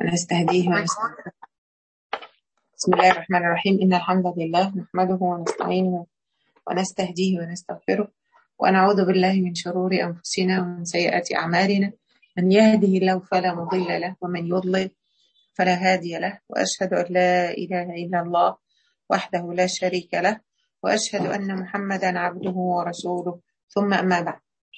ونستهديه ونستغفره بسم الله الرحمن الرحيم إن الحمد لله نحمده ونستعينه ونستهديه ونستغفره ونعوذ بالله من شرور أنفسنا ومن سيئات أعمالنا من يهده الله فلا مضل له ومن يضلل فلا هادي له وأشهد أن لا إله إلا الله وحده لا شريك له وأشهد أن محمدا عبده ورسوله ثم أما بعد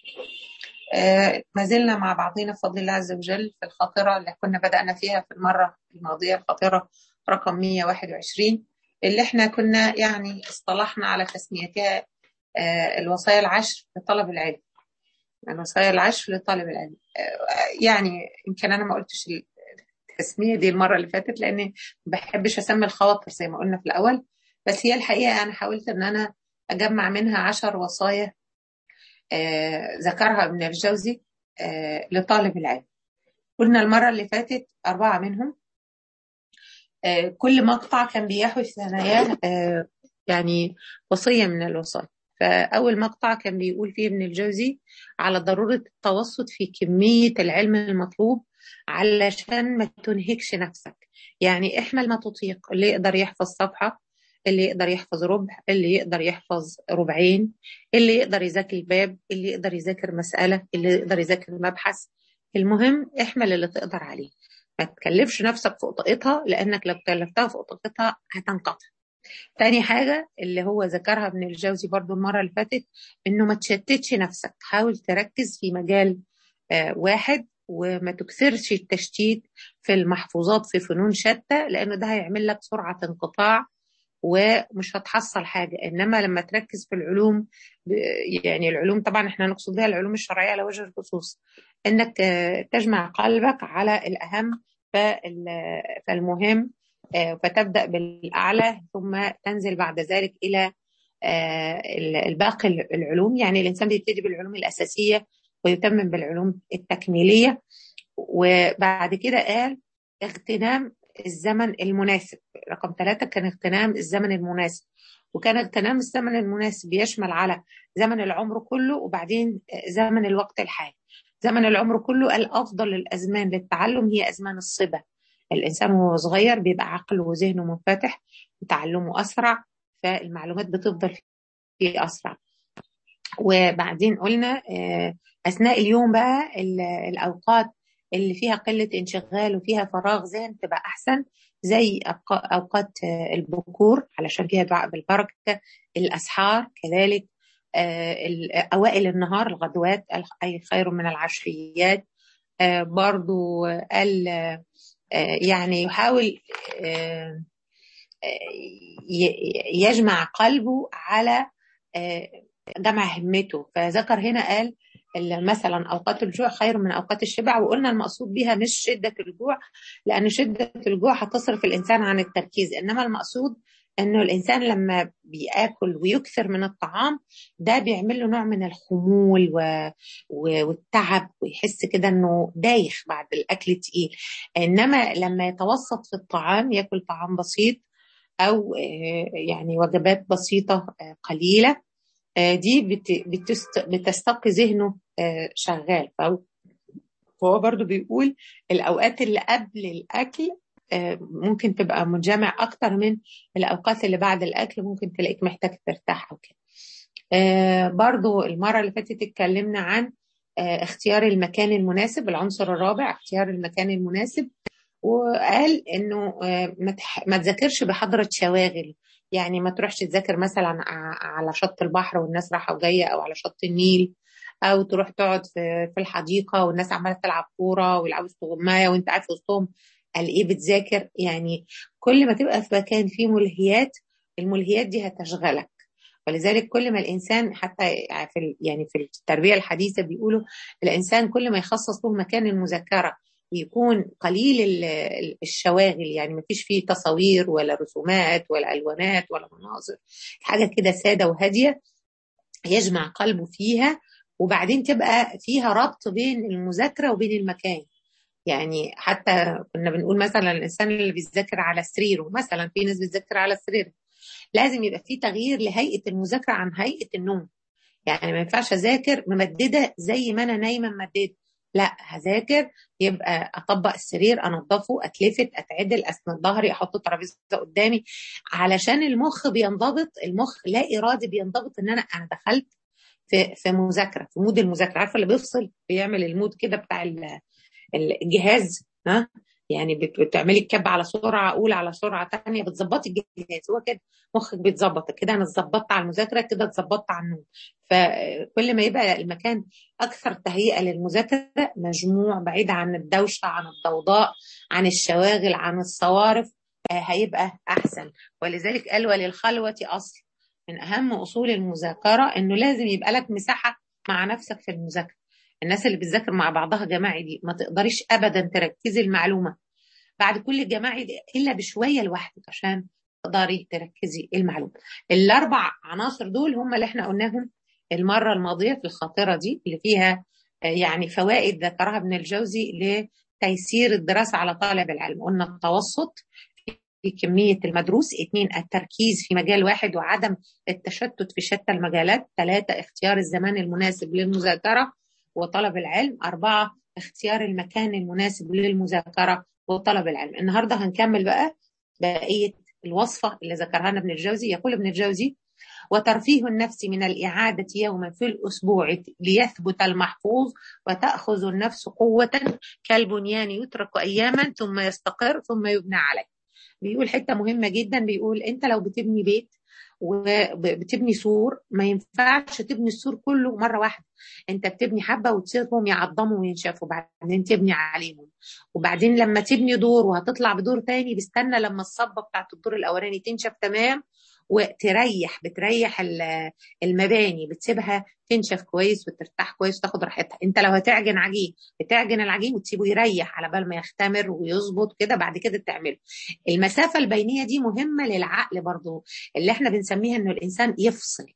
آه ما زلنا مع بعضنا بفضل الله عز وجل في الخاطرة اللي كنا بدأنا فيها في المرة الماضية الخاطرة رقم 121 اللي احنا كنا يعني اصطلحنا على تسميتها آه الوصايا العشر لطلب العلم الوصايا العشر لطالب العلم آه يعني يمكن أنا ما قلتش التسمية دي المرة اللي فاتت لأني ما بحبش أسمي الخواطر زي ما قلنا في الأول بس هي الحقيقة أنا حاولت إن أنا أجمع منها عشر وصايا آه ذكرها ابن الجوزي آه لطالب العلم قلنا المرة اللي فاتت أربعة منهم آه كل مقطع كان بيحوي في ثناياه يعني وصية من الوصايا فأول مقطع كان بيقول فيه ابن الجوزي على ضرورة التوسط في كمية العلم المطلوب علشان ما تنهكش نفسك يعني احمل ما تطيق اللي يقدر يحفظ صفحة اللي يقدر يحفظ ربع اللي يقدر يحفظ ربعين اللي يقدر يذاكر باب اللي يقدر يذاكر مسألة اللي يقدر يذاكر مبحث المهم احمل اللي تقدر عليه ما تكلفش نفسك فوق طاقتها لأنك لو كلفتها فوق طاقتها هتنقطع تاني حاجة اللي هو ذكرها ابن الجوزي برضو المرة اللي فاتت انه ما تشتتش نفسك حاول تركز في مجال آه واحد وما تكثرش التشتيت في المحفوظات في فنون شتى لانه ده هيعمل لك سرعة انقطاع ومش هتحصل حاجة إنما لما تركز في العلوم يعني العلوم طبعا احنا نقصد بها العلوم الشرعية على وجه الخصوص إنك تجمع قلبك على الأهم فالمهم فتبدأ بالأعلى ثم تنزل بعد ذلك إلى الباقي العلوم يعني الإنسان بيبتدي بالعلوم الأساسية ويتمم بالعلوم التكميلية وبعد كده قال اغتنام الزمن المناسب رقم ثلاثة كان اغتنام الزمن المناسب وكان اغتنام الزمن المناسب يشمل على زمن العمر كله وبعدين زمن الوقت الحالي زمن العمر كله الأفضل الأزمان للتعلم هي أزمان الصبا الإنسان وهو صغير بيبقى عقله وذهنه منفتح وتعلمه أسرع فالمعلومات بتفضل فيه أسرع وبعدين قلنا أثناء اليوم بقى الأوقات اللي فيها قلة انشغال وفيها فراغ ذهن تبقى أحسن زي أوقات البكور علشان فيها دعاء بالبركة الأسحار كذلك أوائل النهار الغدوات أي خير من العشريات برضو قال يعني يحاول يجمع قلبه على جمع همته فذكر هنا قال مثلا اوقات الجوع خير من اوقات الشبع وقلنا المقصود بها مش شده الجوع لان شده الجوع هتصرف الانسان عن التركيز انما المقصود انه الانسان لما بياكل ويكثر من الطعام ده بيعمل له نوع من الخمول و... و... والتعب ويحس كده انه دايخ بعد الاكل تقيل انما لما يتوسط في الطعام ياكل طعام بسيط او يعني وجبات بسيطه قليله دي بتستقي ذهنه شغال فهو برضو بيقول الأوقات اللي قبل الأكل ممكن تبقى منجمع أكتر من الأوقات اللي بعد الأكل ممكن تلاقيك محتاج ترتاح أو كده برضو المرة اللي فاتت اتكلمنا عن اختيار المكان المناسب العنصر الرابع اختيار المكان المناسب وقال انه ما تذاكرش بحضرة شواغل يعني ما تروحش تذاكر مثلا على شط البحر والناس رايحه وجايه او على شط النيل او تروح تقعد في في الحديقه والناس عماله تلعب كوره ويلعبوا استغمايه وانت قاعد في وسطهم قال ايه بتذاكر يعني كل ما تبقى في مكان فيه ملهيات الملهيات دي هتشغلك ولذلك كل ما الانسان حتى في يعني في التربيه الحديثه بيقولوا الانسان كل ما يخصص له مكان المذاكره يكون قليل الشواغل يعني ما فيش فيه تصاوير ولا رسومات ولا الوانات ولا مناظر حاجه كده ساده وهاديه يجمع قلبه فيها وبعدين تبقى فيها ربط بين المذاكره وبين المكان يعني حتى كنا بنقول مثلا الانسان اللي بيذاكر على سريره مثلا في ناس بتذاكر على سرير لازم يبقى في تغيير لهيئه المذاكره عن هيئه النوم يعني ما ينفعش اذاكر ممدده زي ما انا نايمه ممدده لا هذاكر يبقى اطبق السرير انضفه اتلفت اتعدل اسند ظهري احط ترابيزه قدامي علشان المخ بينضبط المخ لا ارادي بينضبط ان انا انا دخلت في في مذاكره في مود المذاكره عارفه اللي بيفصل بيعمل المود كده بتاع الجهاز ها يعني بتعملي الكب على سرعه اولى على سرعه ثانيه بتظبطي الجهاز هو كده مخك بيتظبط كده انا اتظبطت على المذاكره كده اتظبطت على النوم فكل ما يبقى المكان اكثر تهيئه للمذاكره مجموع بعيد عن الدوشه عن الضوضاء عن الشواغل عن الصوارف هيبقى احسن ولذلك قال وللخلوه اصل من اهم اصول المذاكره انه لازم يبقى لك مساحه مع نفسك في المذاكره الناس اللي بتذاكر مع بعضها جماعي دي ما تقدريش ابدا تركزي المعلومه بعد كل جماعي دي الا بشويه لوحدك عشان تقدري تركزي المعلومه الاربع عناصر دول هم اللي احنا قلناهم المره الماضيه في الخاطره دي اللي فيها يعني فوائد ذكرها ابن الجوزي لتيسير الدراسه على طالب العلم قلنا التوسط في كمية المدروس اثنين التركيز في مجال واحد وعدم التشتت في شتى المجالات ثلاثة اختيار الزمان المناسب للمذاكرة وطلب العلم أربعة اختيار المكان المناسب للمذاكرة وطلب العلم النهاردة هنكمل بقى بقية الوصفة اللي ذكرها ابن الجوزي يقول ابن الجوزي وترفيه النفس من الإعادة يوما في الأسبوع ليثبت المحفوظ وتأخذ النفس قوة كالبنيان يترك أياما ثم يستقر ثم يبنى عليه بيقول حتة مهمة جدا بيقول أنت لو بتبني بيت وبتبني سور ما ينفعش تبني السور كله مره واحده انت بتبني حبه وتسيبهم يعظموا وينشفوا وبعدين تبني عليهم وبعدين لما تبني دور وهتطلع بدور تاني بستنى لما الصبه بتاعت الدور الاولاني تنشف تمام وتريح بتريح المباني بتسيبها تنشف كويس وترتاح كويس وتاخد راحتها انت لو هتعجن عجين بتعجن العجين وتسيبه يريح على بال ما يختمر ويظبط كده بعد كده تعمله المسافه البينيه دي مهمه للعقل برضو اللي احنا بنسميها انه الانسان يفصل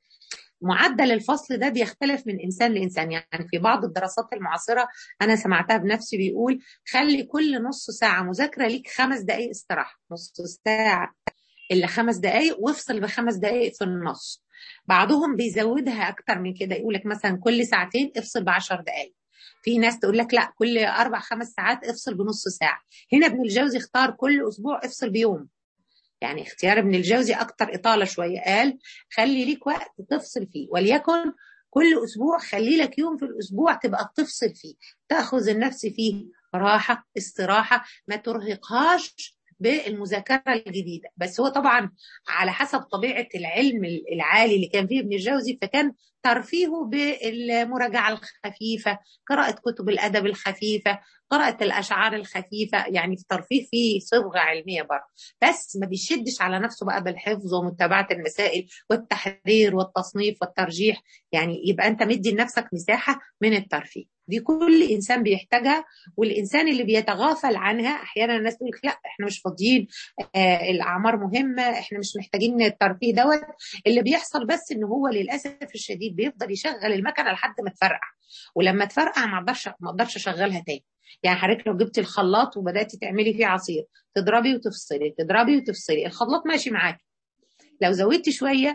معدل الفصل ده بيختلف من انسان لانسان يعني في بعض الدراسات المعاصره انا سمعتها بنفسي بيقول خلي كل نص ساعه مذاكره ليك خمس دقائق استراحه نص ساعه الا خمس دقائق وافصل بخمس دقائق في النص بعضهم بيزودها اكتر من كده يقول لك مثلا كل ساعتين افصل بعشر دقائق في ناس تقول لك لا كل اربع خمس ساعات افصل بنص ساعه هنا ابن الجوزي اختار كل اسبوع افصل بيوم يعني اختيار ابن الجوزي اكتر اطاله شويه قال خلي ليك وقت تفصل فيه وليكن كل اسبوع خلي لك يوم في الاسبوع تبقى تفصل فيه تاخذ النفس فيه راحه استراحه ما ترهقهاش بالمذاكره الجديده بس هو طبعا على حسب طبيعه العلم العالي اللي كان فيه ابن الجوزي فكان ترفيهه بالمراجعه الخفيفه قراءه كتب الادب الخفيفه قراءة الأشعار الخفيفة يعني في ترفيه فيه صبغة علمية برضه بس ما بيشدش على نفسه بقى بالحفظ ومتابعة المسائل والتحرير والتصنيف والترجيح يعني يبقى أنت مدي لنفسك مساحة من الترفيه دي كل انسان بيحتاجها والانسان اللي بيتغافل عنها احيانا الناس تقول لا احنا مش فاضيين آه الاعمار مهمه احنا مش محتاجين الترفيه دوت اللي بيحصل بس ان هو للاسف الشديد بيفضل يشغل المكنه لحد ما تفرقع ولما تفرقع ما اقدرش ما اقدرش اشغلها تاني يعني حضرتك لو جبتي الخلاط وبداتي تعملي فيه عصير تضربي وتفصلي تضربي وتفصلي الخلاط ماشي معاكي لو زودتي شويه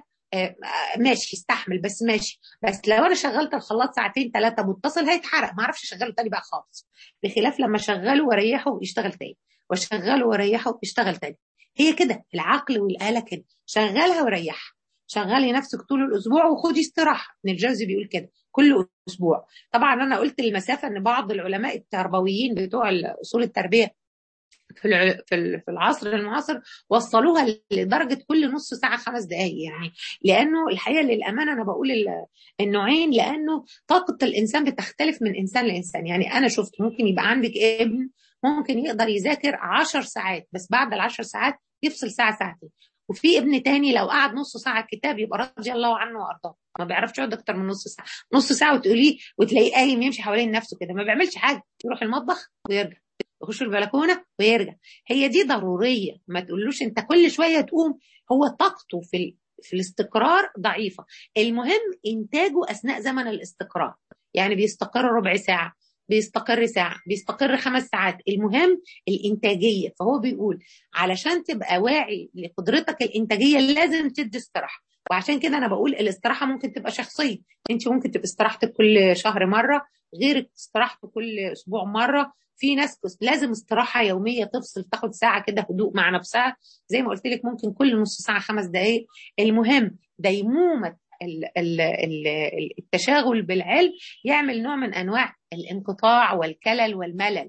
ماشي استحمل بس ماشي بس لو انا شغلت الخلاط ساعتين ثلاثه متصل هيتحرق ما اعرفش اشغله تاني بقى خالص بخلاف لما اشغله واريحه يشتغل تاني واشغله واريحه يشتغل تاني هي كده العقل والاله كده شغلها وريحها شغلي نفسك طول الاسبوع وخدي استراحه ابن الجوزي بيقول كده كل اسبوع طبعا انا قلت المسافه ان بعض العلماء التربويين بتوع اصول التربيه في في العصر المعاصر وصلوها لدرجه كل نص ساعه خمس دقائق يعني لانه الحقيقه للامانه انا بقول النوعين لانه طاقه الانسان بتختلف من انسان لانسان يعني انا شفت ممكن يبقى عندك ابن ممكن يقدر يذاكر عشر ساعات بس بعد العشر ساعات يفصل ساعه ساعتين وفي ابن تاني لو قعد نص ساعه كتاب يبقى رضي الله عنه وارضاه ما بيعرفش يقعد اكتر من نص ساعه نص ساعه وتقوليه وتلاقيه قايم يمشي حوالين نفسه كده ما بيعملش حاجه يروح المطبخ ويرجع يخش البلكونه ويرجع هي دي ضروريه ما تقولوش انت كل شويه تقوم هو طاقته في ال... في الاستقرار ضعيفه المهم انتاجه اثناء زمن الاستقرار يعني بيستقر ربع ساعه بيستقر ساعة بيستقر خمس ساعات المهم الإنتاجية فهو بيقول علشان تبقى واعي لقدرتك الإنتاجية لازم تدي استراحة وعشان كده انا بقول الاستراحه ممكن تبقى شخصيه انت ممكن تبقى استراحتك كل شهر مره غيرك استراحته كل اسبوع مره في ناس لازم استراحه يوميه تفصل تاخد ساعه كده هدوء مع نفسها زي ما قلت لك ممكن كل نص ساعه خمس دقائق المهم ديمومه التشاغل بالعلم يعمل نوع من انواع الانقطاع والكلل والملل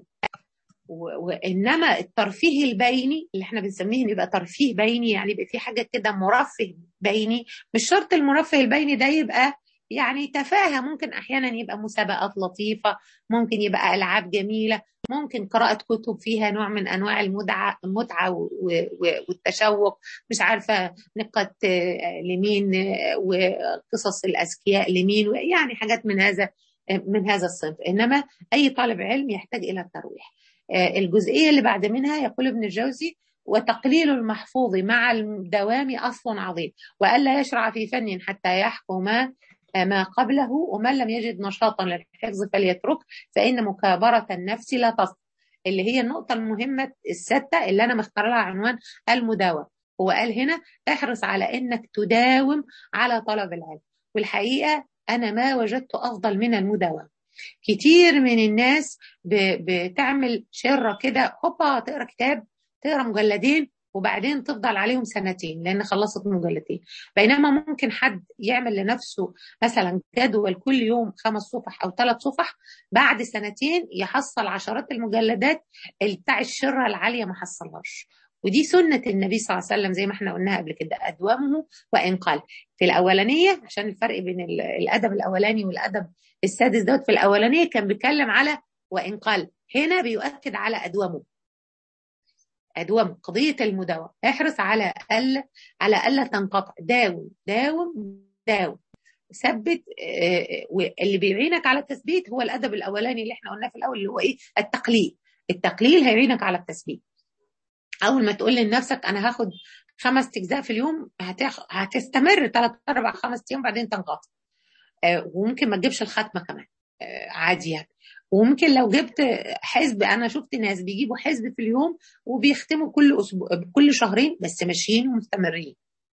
وانما الترفيه البيني اللي احنا بنسميه يبقى ترفيه بيني يعني يبقى في حاجه كده مرفه بيني مش شرط المرفه البيني ده يبقى يعني تفاهه ممكن احيانا يبقى مسابقات لطيفه ممكن يبقى العاب جميله ممكن قراءه كتب فيها نوع من انواع المتعه المتعه والتشوق مش عارفه نقط لمين وقصص الاذكياء لمين يعني حاجات من هذا من هذا الصنف انما اي طالب علم يحتاج الى الترويح الجزئيه اللي بعد منها يقول ابن الجوزي وتقليل المحفوظ مع الدوام اصل عظيم والا يشرع في فن حتى يحكم ما قبله ومن لم يجد نشاطا للحفظ فليترك فإن مكابرة النفس لا تصل اللي هي النقطة المهمة الستة اللي أنا مختار لها عنوان المداومة هو قال هنا احرص على إنك تداوم على طلب العلم والحقيقة أنا ما وجدت أفضل من المداومة كتير من الناس بتعمل شرة كده هوبا تقرا كتاب تقرا مجلدين وبعدين تفضل عليهم سنتين لان خلصت مجلدين بينما ممكن حد يعمل لنفسه مثلا جدول كل يوم خمس صفح او ثلاث صفح بعد سنتين يحصل عشرات المجلدات بتاع الشره العاليه ما حصلهاش ودي سنة النبي صلى الله عليه وسلم زي ما احنا قلناها قبل كده أدومه وإن قل في الأولانية عشان الفرق بين الأدب الأولاني والأدب السادس دوت في الأولانية كان بيتكلم على وإن قل هنا بيؤكد على أدومه ادوم قضيه المداومه احرص على الا على الا تنقطع داوم داوم داوم ثبت واللي بيعينك على التثبيت هو الادب الاولاني اللي احنا قلناه في الاول اللي هو ايه التقليل التقليل هيعينك على التثبيت اول ما تقول لنفسك انا هاخد خمس اجزاء في اليوم هتخ... هتستمر ثلاث اربع خمس ايام بعدين تنقطع وممكن ما تجيبش الختمه كمان عادي يعني وممكن لو جبت حزب انا شفت ناس بيجيبوا حزب في اليوم وبيختموا كل اسبوع كل شهرين بس ماشيين ومستمرين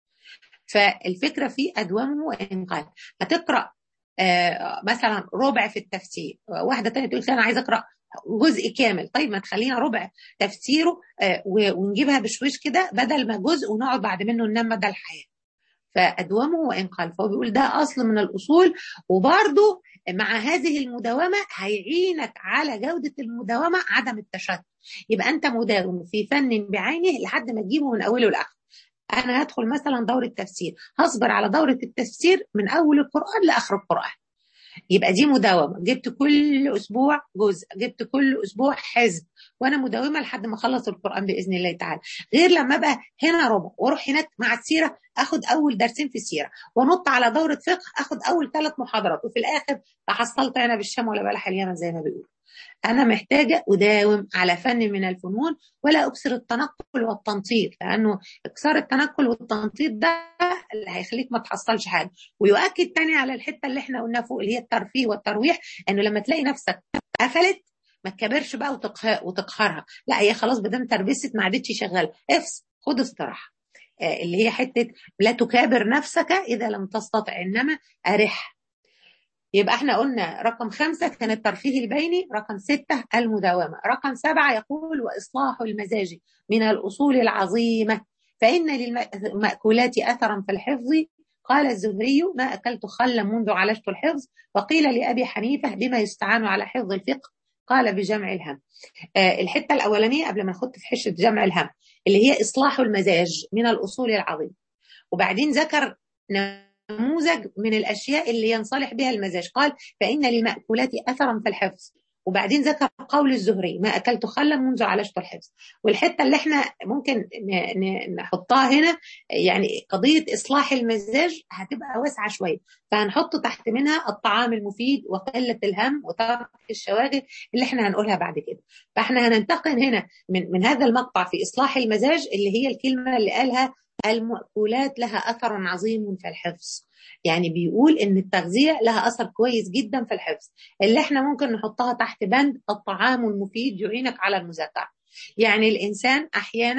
فالفكره في ادومه وان قال هتقرا آه مثلا ربع في التفسير واحده تانية تقول انا عايزه اقرا جزء كامل طيب ما تخلينا ربع تفسيره آه ونجيبها بشويش كده بدل ما جزء ونقعد بعد منه ننام مدى الحياه فأدومه وإن قال فهو بيقول ده أصل من الأصول وبرضه مع هذه المداومة هيعينك على جودة المداومة عدم التشتت يبقى أنت مداوم في فن بعينه لحد ما تجيبه من أوله لآخره أنا هدخل مثلا دورة تفسير هصبر على دورة التفسير من أول القرآن لآخر القرآن يبقى دي مداومه جبت كل اسبوع جزء جبت كل اسبوع حزب وانا مداومه لحد ما اخلص القران باذن الله تعالى غير لما ابقى هنا ربع واروح هناك مع السيره اخد اول درسين في السيره ونط على دوره فقه اخد اول ثلاث محاضرات وفي الاخر تحصلت انا بالشام ولا بلح اليمن زي ما بيقولوا انا محتاجه اداوم على فن من الفنون ولا اكسر التنقل والتنطيط لانه اكسار التنقل والتنطيط ده اللي هيخليك ما تحصلش حاجه ويؤكد تاني على الحته اللي احنا قلناها فوق اللي هي الترفيه والترويح انه لما تلاقي نفسك قفلت ما تكبرش بقى وتقهرها لا هي خلاص بدل تربست ما عادتش شغاله افصل خد استراحه اللي هي حته لا تكابر نفسك اذا لم تستطع انما ارح يبقى احنا قلنا رقم خمسة كان الترفيه البيني رقم ستة المداومة رقم سبعة يقول وإصلاح المزاج من الأصول العظيمة فإن للمأكولات أثرا في الحفظ قال الزهري ما أكلت خلا منذ عالجت الحفظ وقيل لأبي حنيفة بما يستعان على حفظ الفقه قال بجمع الهم آه الحتة الأولانية قبل ما نخط في حشة جمع الهم اللي هي إصلاح المزاج من الأصول العظيمة وبعدين ذكر نموذج من الاشياء اللي ينصلح بها المزاج قال فان للماكولات اثرا في الحفظ وبعدين ذكر قول الزهري ما اكلت خلا منذ عالجت الحفظ والحته اللي احنا ممكن نحطها هنا يعني قضيه اصلاح المزاج هتبقى واسعه شويه فهنحط تحت منها الطعام المفيد وقله الهم وترك الشواغل اللي احنا هنقولها بعد كده فاحنا هننتقل هنا من من هذا المقطع في اصلاح المزاج اللي هي الكلمه اللي قالها المأكولات لها أثر عظيم في الحفظ يعني بيقول ان التغذيه لها اثر كويس جدا في الحفظ اللي احنا ممكن نحطها تحت بند الطعام المفيد يعينك على المذاكره يعني الانسان احيانا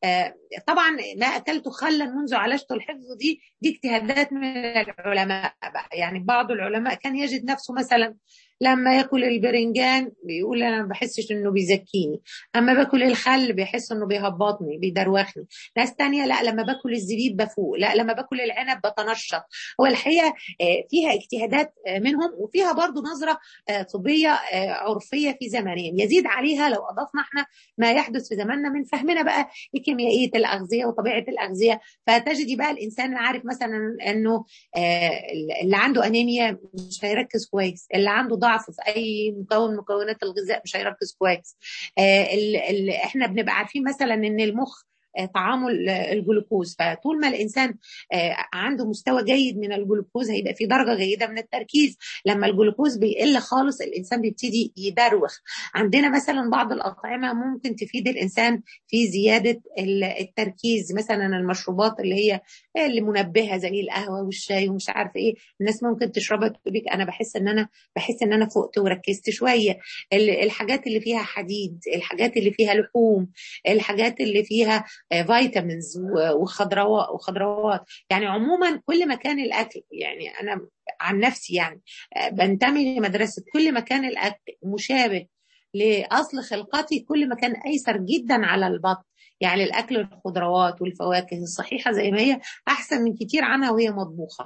طبعا ما اكلت خلا منذ عالجت الحفظ دي دي اجتهادات من العلماء يعني بعض العلماء كان يجد نفسه مثلا لما ياكل البرنجان بيقول انا ما بحسش انه بيزكيني اما باكل الخل بيحس انه بيهبطني بيدروخني ناس تانية لا لما باكل الزبيب بفوق لا لما باكل العنب بتنشط هو الحقيقه فيها اجتهادات منهم وفيها برضو نظره طبيه عرفيه في زمانهم يزيد عليها لو اضفنا احنا ما يحدث في زماننا من فهمنا بقى لكيميائيه الاغذيه وطبيعه الاغذيه فتجدي بقى الانسان عارف مثلا انه اللي عنده انيميا مش هيركز كويس اللي عنده ضعف في اي مكون مكونات الغذاء مش هيركز كويس آه ال ال احنا بنبقى عارفين مثلا ان المخ طعامه الجلوكوز فطول ما الانسان عنده مستوى جيد من الجلوكوز هيبقى في درجه جيده من التركيز لما الجلوكوز بيقل خالص الانسان بيبتدي يدروخ عندنا مثلا بعض الاطعمه ممكن تفيد الانسان في زياده التركيز مثلا المشروبات اللي هي اللي منبهه زي القهوه والشاي ومش عارف ايه الناس ممكن تشربها تقول لك انا بحس ان انا بحس ان انا فقت وركزت شويه الحاجات اللي فيها حديد الحاجات اللي فيها لحوم الحاجات اللي فيها فيتامينز وخضروات وخضروات يعني عموما كل ما كان الاكل يعني انا عن نفسي يعني بنتمي لمدرسه كل ما كان الاكل مشابه لاصل خلقتي كل ما كان ايسر جدا على البطن يعني الاكل الخضروات والفواكه الصحيحه زي ما هي احسن من كتير عنها وهي مطبوخه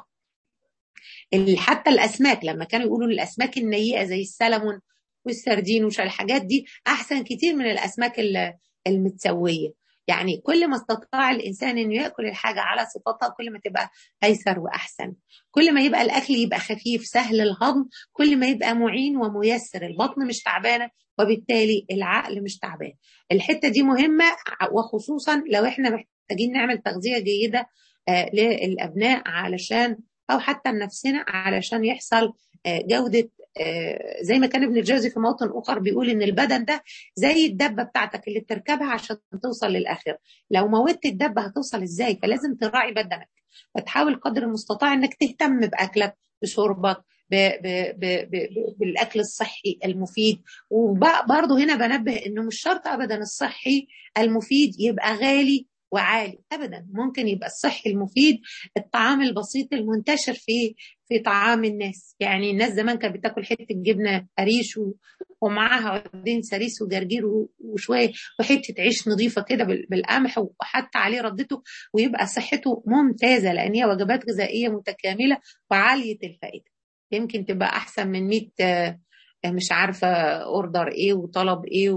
حتى الاسماك لما كانوا يقولوا الاسماك النيئه زي السلمون والسردين وش الحاجات دي احسن كتير من الاسماك المتسويه يعني كل ما استطاع الانسان انه ياكل الحاجه على صفاتها كل ما تبقى ايسر واحسن كل ما يبقى الاكل يبقى خفيف سهل الهضم كل ما يبقى معين وميسر البطن مش تعبانه وبالتالي العقل مش تعبان الحته دي مهمه وخصوصا لو احنا محتاجين نعمل تغذيه جيده للابناء علشان او حتى لنفسنا علشان يحصل جوده زي ما كان ابن الجوزي في موطن اخر بيقول ان البدن ده زي الدبه بتاعتك اللي بتركبها عشان توصل للاخره لو موتت الدبه هتوصل ازاي فلازم تراعي بدنك فتحاول قدر المستطاع انك تهتم باكلك بشربك ب ب ب ب بالاكل الصحي المفيد وبرضه هنا بنبه انه مش شرط ابدا الصحي المفيد يبقى غالي وعالي ابدا ممكن يبقى الصحي المفيد الطعام البسيط المنتشر في في طعام الناس يعني الناس زمان كانت بتاكل حته جبنه قريش ومعاها عودين سريس وجرجير وشويه وحته عيش نظيفه كده بالقمح وحتى عليه ردته ويبقى صحته ممتازه لان هي وجبات غذائيه متكامله وعاليه الفائده يمكن تبقى احسن من 100 مش عارفه اوردر ايه وطلب ايه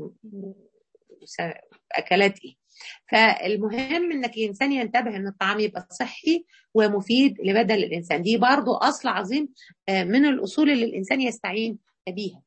واكلات ايه فالمهم انك الانسان ينتبه ان الطعام يبقى صحي ومفيد لبدن الانسان دي برضو اصل عظيم من الاصول اللي الانسان يستعين بيها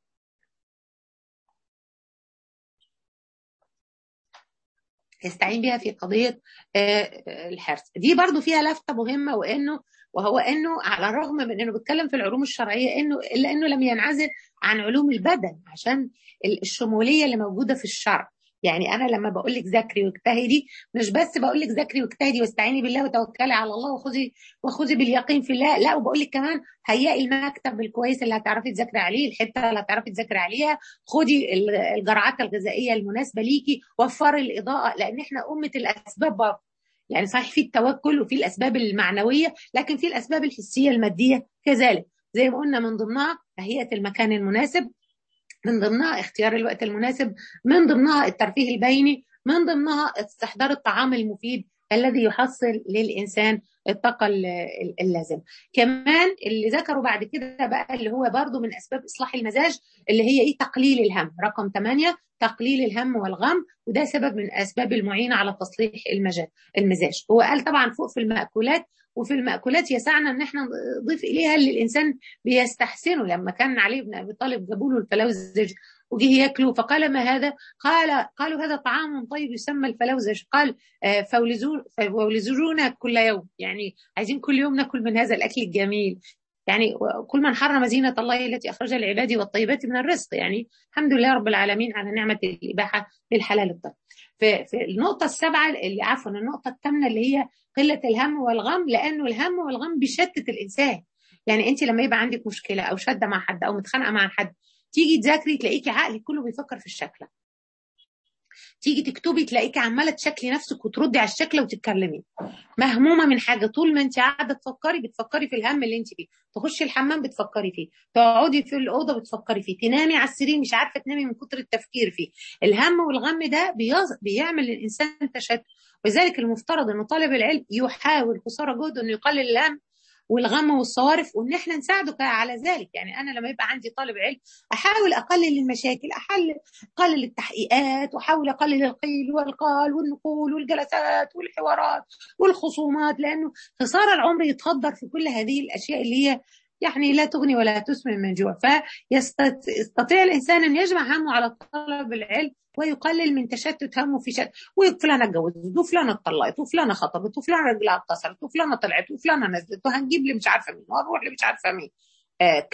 يستعين بها في قضية الحرص دي برضو فيها لفتة مهمة وانه وهو انه على الرغم من انه بيتكلم في العلوم الشرعية انه الا انه لم ينعزل عن علوم البدن عشان الشمولية اللي موجودة في الشرع يعني انا لما بقول لك ذاكري واجتهدي مش بس بقول لك ذاكري واجتهدي واستعيني بالله وتوكلي على الله وخذي وخذي باليقين في الله لا وبقول لك كمان هيئي المكتب الكويس اللي هتعرفي تذاكري عليه الحته اللي هتعرفي تذاكري عليها خدي الجرعات الغذائيه المناسبه ليكي وفري الاضاءه لان احنا امه الاسباب برضه يعني صحيح في التوكل وفي الاسباب المعنويه لكن في الاسباب الحسيه الماديه كذلك زي ما قلنا من ضمنها تهيئه المكان المناسب من ضمنها اختيار الوقت المناسب من ضمنها الترفيه البيني من ضمنها استحضار الطعام المفيد الذي يحصل للإنسان الطاقة اللازمة كمان اللي ذكروا بعد كده بقى اللي هو برضو من أسباب إصلاح المزاج اللي هي إيه تقليل الهم رقم 8 تقليل الهم والغم وده سبب من الأسباب المعينة على تصليح المزاج هو قال طبعا فوق في المأكولات وفي المأكولات يسعنا ان احنا نضيف اليها اللي الانسان بيستحسنه لما كان علي بن ابي طالب جابوا له الفلوزج وجه ياكله فقال ما هذا؟ قال قالوا هذا طعام طيب يسمى الفلوزج قال فولزونا كل يوم يعني عايزين كل يوم ناكل من هذا الاكل الجميل يعني كل من حرم زينة الله التي أخرجها لعباده والطيبات من الرزق يعني الحمد لله رب العالمين على نعمة الإباحة للحلال الطيب في النقطة السابعة اللي عفوا النقطة الثامنة اللي هي قلة الهم والغم لأنه الهم والغم بيشتت الإنسان يعني أنت لما يبقى عندك مشكلة أو شدة مع حد أو متخانقة مع حد تيجي تذاكري تلاقيكي عقلك كله بيفكر في الشكل تيجي تكتبي تلاقيكي عماله تشكلي نفسك وتردي على الشكل وتتكلمي مهمومه من حاجه طول ما انت قاعده تفكري بتفكري في الهم اللي انت فيه تخشي الحمام بتفكري فيه تقعدي في الاوضه بتفكري فيه تنامي على السرير مش عارفه تنامي من كتر التفكير فيه الهم والغم ده بيز... بيعمل للانسان تشتت ولذلك المفترض ان طالب العلم يحاول قصارى جهده انه يقلل الهم والغم والصوارف وان احنا نساعده على ذلك يعني انا لما يبقى عندي طالب علم احاول اقلل المشاكل احل اقلل التحقيقات واحاول اقلل القيل والقال والنقول والجلسات والحوارات والخصومات لانه خساره العمر يتهدر في كل هذه الاشياء اللي هي يعني لا تغني ولا تسمن من جوع فيستطيع الانسان ان يجمع همه على طلب العلم ويقلل من تشتت همه في شتت وفلانه اتجوزت وفلانه اتطلقت وفلانه خطبت وفلانه رجلها اتكسرت وفلانه طلعت وفلانه نزلت وهنجيب لي مش عارفه مين وهنروح لي مش عارفه مين آه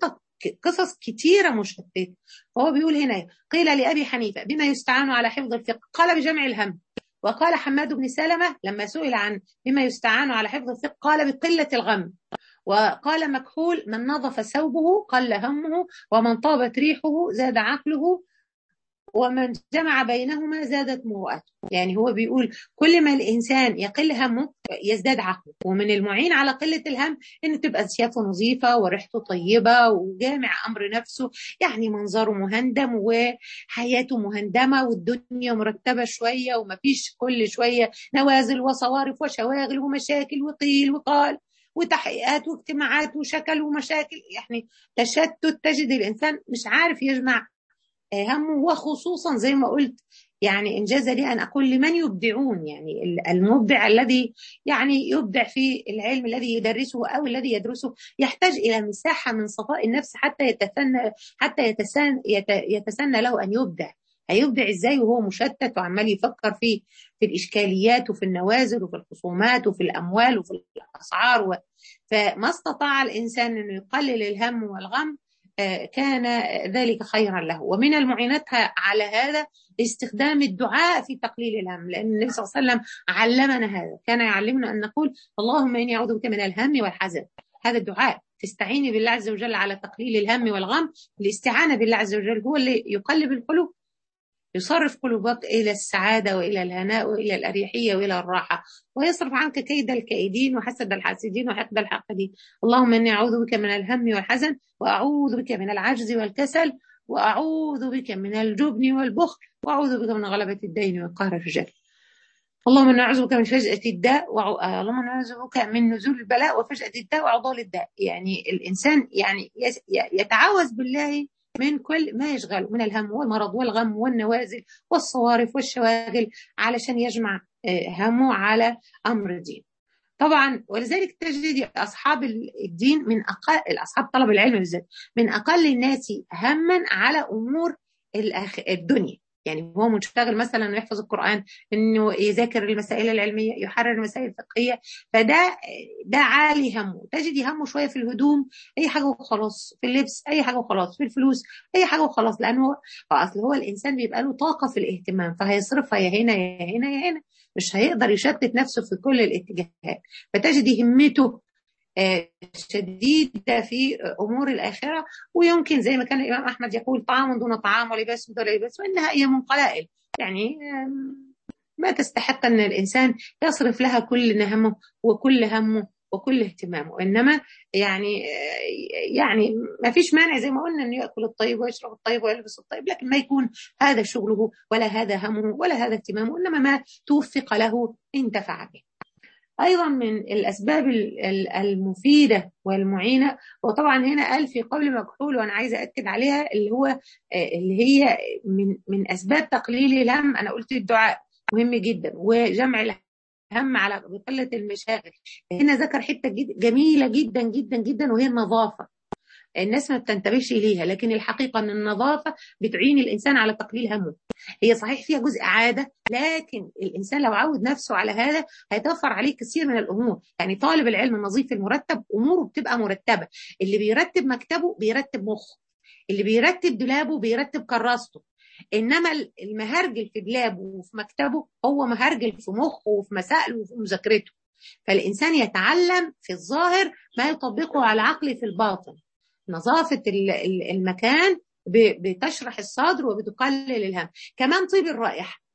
قصص كتيرة مشتتة فهو بيقول هنا قيل لأبي حنيفة بما يستعان على حفظ الفقه قال بجمع الهم وقال حماد بن سلمة لما سئل عن بما يستعان على حفظ الفقه قال بقلة الغم وقال مكحول من نظف ثوبه قل همه ومن طابت ريحه زاد عقله ومن جمع بينهما زادت مروءته يعني هو بيقول كل ما الإنسان يقل همه يزداد عقله ومن المعين على قلة الهم إن تبقى ثيابه نظيفة وريحته طيبة وجامع أمر نفسه يعني منظره مهندم وحياته مهندمة والدنيا مرتبة شوية ومفيش كل شوية نوازل وصوارف وشواغل ومشاكل وقيل وقال وتحقيقات واجتماعات وشكل ومشاكل يعني تشتت تجد الإنسان مش عارف يجمع همه وخصوصا زي ما قلت يعني إنجاز لي أن أقول لمن يبدعون يعني المبدع الذي يعني يبدع في العلم الذي يدرسه أو الذي يدرسه يحتاج إلى مساحة من صفاء النفس حتى يتسنى حتى يتسنى, يتسنى له أن يبدع هيبدع ازاي وهو مشتت وعمال يفكر في في الاشكاليات وفي النوازل وفي الخصومات وفي الاموال وفي الاسعار و... فما استطاع الانسان انه يقلل الهم والغم كان ذلك خيرا له ومن المعينات على هذا استخدام الدعاء في تقليل الهم لأن النبي صلى الله عليه وسلم علمنا هذا كان يعلمنا أن نقول اللهم إني أعوذ بك من الهم والحزن هذا الدعاء تستعيني بالله عز وجل على تقليل الهم والغم الاستعانة بالله عز وجل هو اللي يقلب القلوب يصرف قلوبك إلى السعادة وإلى الهناء وإلى الأريحية وإلى الراحة ويصرف عنك كيد الكائدين وحسد الحاسدين وحقد الحاقدين اللهم إني أعوذ بك من الهم والحزن وأعوذ بك من العجز والكسل وأعوذ بك من الجبن والبخل وأعوذ بك من غلبة الدين وقهر الرجال اللهم نعوذ بك من فجأة الداء وع... اللهم نعوذ بك من نزول البلاء وفجأة الداء وعضال الداء يعني الإنسان يعني يتعوذ بالله من كل ما يشغل من الهم والمرض والغم والنوازل والصوارف والشواغل علشان يجمع همه على أمر الدين طبعا ولذلك تجد أصحاب الدين من أقل أصحاب طلب العلم بالذات من أقل الناس هما على أمور الدنيا يعني هو منشغل مثلا انه يحفظ القران انه يذاكر المسائل العلميه يحرر المسائل الفقهيه فده ده عالي همه تجدي همه شويه في الهدوم اي حاجه وخلاص في اللبس اي حاجه وخلاص في الفلوس اي حاجه وخلاص لانه هو اصل هو الانسان بيبقى له طاقه في الاهتمام فهيصرفها يا هنا يا هنا يا هنا مش هيقدر يشتت نفسه في كل الاتجاهات فتجدي همته شديدة في أمور الآخرة ويمكن زي ما كان الإمام أحمد يقول طعام دون طعام ولباس دون لباس وإنها أيام قلائل يعني ما تستحق أن الإنسان يصرف لها كل همه وكل همه وكل اهتمامه انما يعني يعني ما فيش مانع زي ما قلنا انه ياكل الطيب ويشرب الطيب ويلبس الطيب لكن ما يكون هذا شغله ولا هذا همه ولا هذا اهتمامه انما ما توفق له انتفع به ايضا من الاسباب المفيده والمعينه وطبعا هنا قال في قول مكحول وانا عايزه اكد عليها اللي هو اللي هي من من اسباب تقليل الهم انا قلت الدعاء مهم جدا وجمع الهم على بقله المشاغل هنا ذكر حته جميله جدا جدا جدا وهي النظافه الناس ما بتنتبهش اليها لكن الحقيقه ان النظافه بتعين الانسان على تقليل همه هي صحيح فيها جزء عاده لكن الانسان لو عود نفسه على هذا هيتوفر عليه كثير من الامور يعني طالب العلم النظيف المرتب اموره بتبقى مرتبه اللي بيرتب مكتبه بيرتب مخه اللي بيرتب دولابه بيرتب كراسته انما المهرجل في دولابه وفي مكتبه هو مهرجل في مخه وفي مسائله وفي مذاكرته فالانسان يتعلم في الظاهر ما يطبقه على عقله في الباطن نظافة المكان بتشرح الصدر وبتقلل الهم كمان طيب الرائحة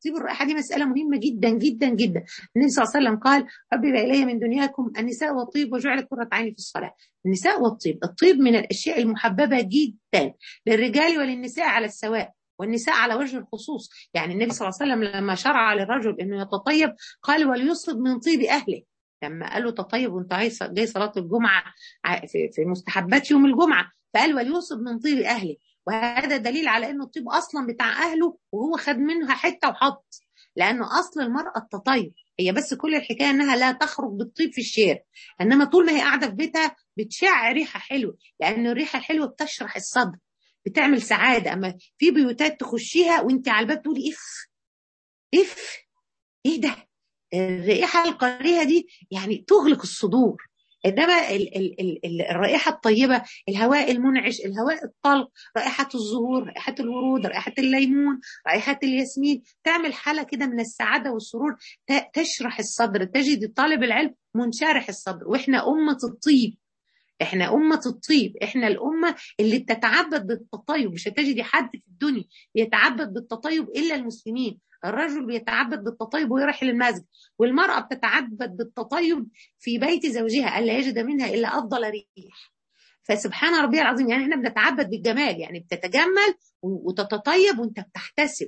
طيب الرائحه دي مساله مهمه جدا جدا جدا النبي صلى الله عليه وسلم قال حبب الي من دنياكم النساء والطيب وجعلت قره عيني في الصلاه النساء والطيب الطيب من الاشياء المحببه جدا للرجال وللنساء على السواء والنساء على وجه الخصوص يعني النبي صلى الله عليه وسلم لما شرع للرجل انه يتطيب قال وليصب من طيب اهله لما قال له تطيب وانت جاي صلاه الجمعه في مستحبات يوم الجمعه فقال وليصب من طيب اهله وهذا دليل على انه الطيب اصلا بتاع اهله وهو خد منها حته وحط لانه اصل المراه التطيب هي بس كل الحكايه انها لا تخرج بالطيب في الشارع انما طول ما هي قاعده في بيتها بتشع ريحه حلوه لان الريحه الحلوه بتشرح الصدر بتعمل سعاده اما في بيوتات تخشيها وانت على الباب تقولي اف اف ايه ده الرائحه القريهه دي يعني تغلق الصدور انما ال ال ال الرائحه الطيبه الهواء المنعش الهواء الطلق رائحه الزهور رائحه الورود رائحه الليمون رائحه الياسمين تعمل حاله كده من السعاده والسرور تشرح الصدر تجد طالب العلم منشرح الصدر واحنا امه الطيب احنا أمة الطيب احنا الأمة اللي بتتعبد بالتطيب مش هتجدي حد في الدنيا يتعبد بالتطيب إلا المسلمين الرجل بيتعبد بالتطيب ويروح للمسجد والمرأة بتتعبد بالتطيب في بيت زوجها ألا يجد منها إلا أفضل ريح فسبحان ربي العظيم يعني احنا بنتعبد بالجمال يعني بتتجمل وتتطيب وانت بتحتسب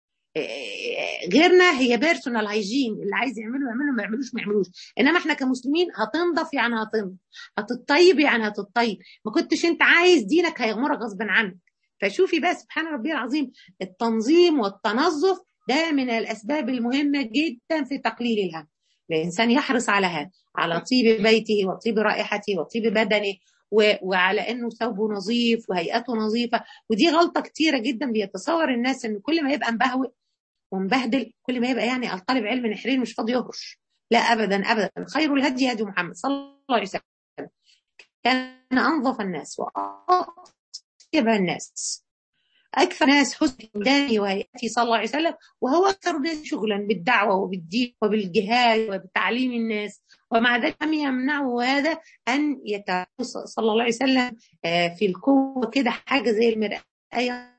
غيرنا هي بيرسونال هايجين اللي عايز يعمله يعمله ما يعملوش ما يعملوش انما احنا كمسلمين هتنضف يعني هتنضف هتطيب يعني هتطيب ما كنتش انت عايز دينك هيغمرك غصب عنك فشوفي بقى سبحان ربي العظيم التنظيم والتنظف ده من الاسباب المهمه جدا في تقليل الهم الانسان يحرص على هذا على طيب بيته وطيب رائحته وطيب بدنه وعلى انه ثوبه نظيف وهيئته نظيفه ودي غلطه كتيره جدا بيتصور الناس ان كل ما يبقى مبهوئ ومبهدل كل ما يبقى يعني الطالب علم نحرين مش فاضي يهرش لا ابدا ابدا خير الهدي هدي محمد صلى الله عليه وسلم كان انظف الناس واطيب الناس اكثر ناس حسن داني وهيئته صلى الله عليه وسلم وهو اكثر الناس شغلا بالدعوه وبالدين وبالجهاد وبتعليم الناس ومع ذلك لم يمنعه هذا ان يتعرض صلى الله عليه وسلم في القوه كده حاجه زي المرآه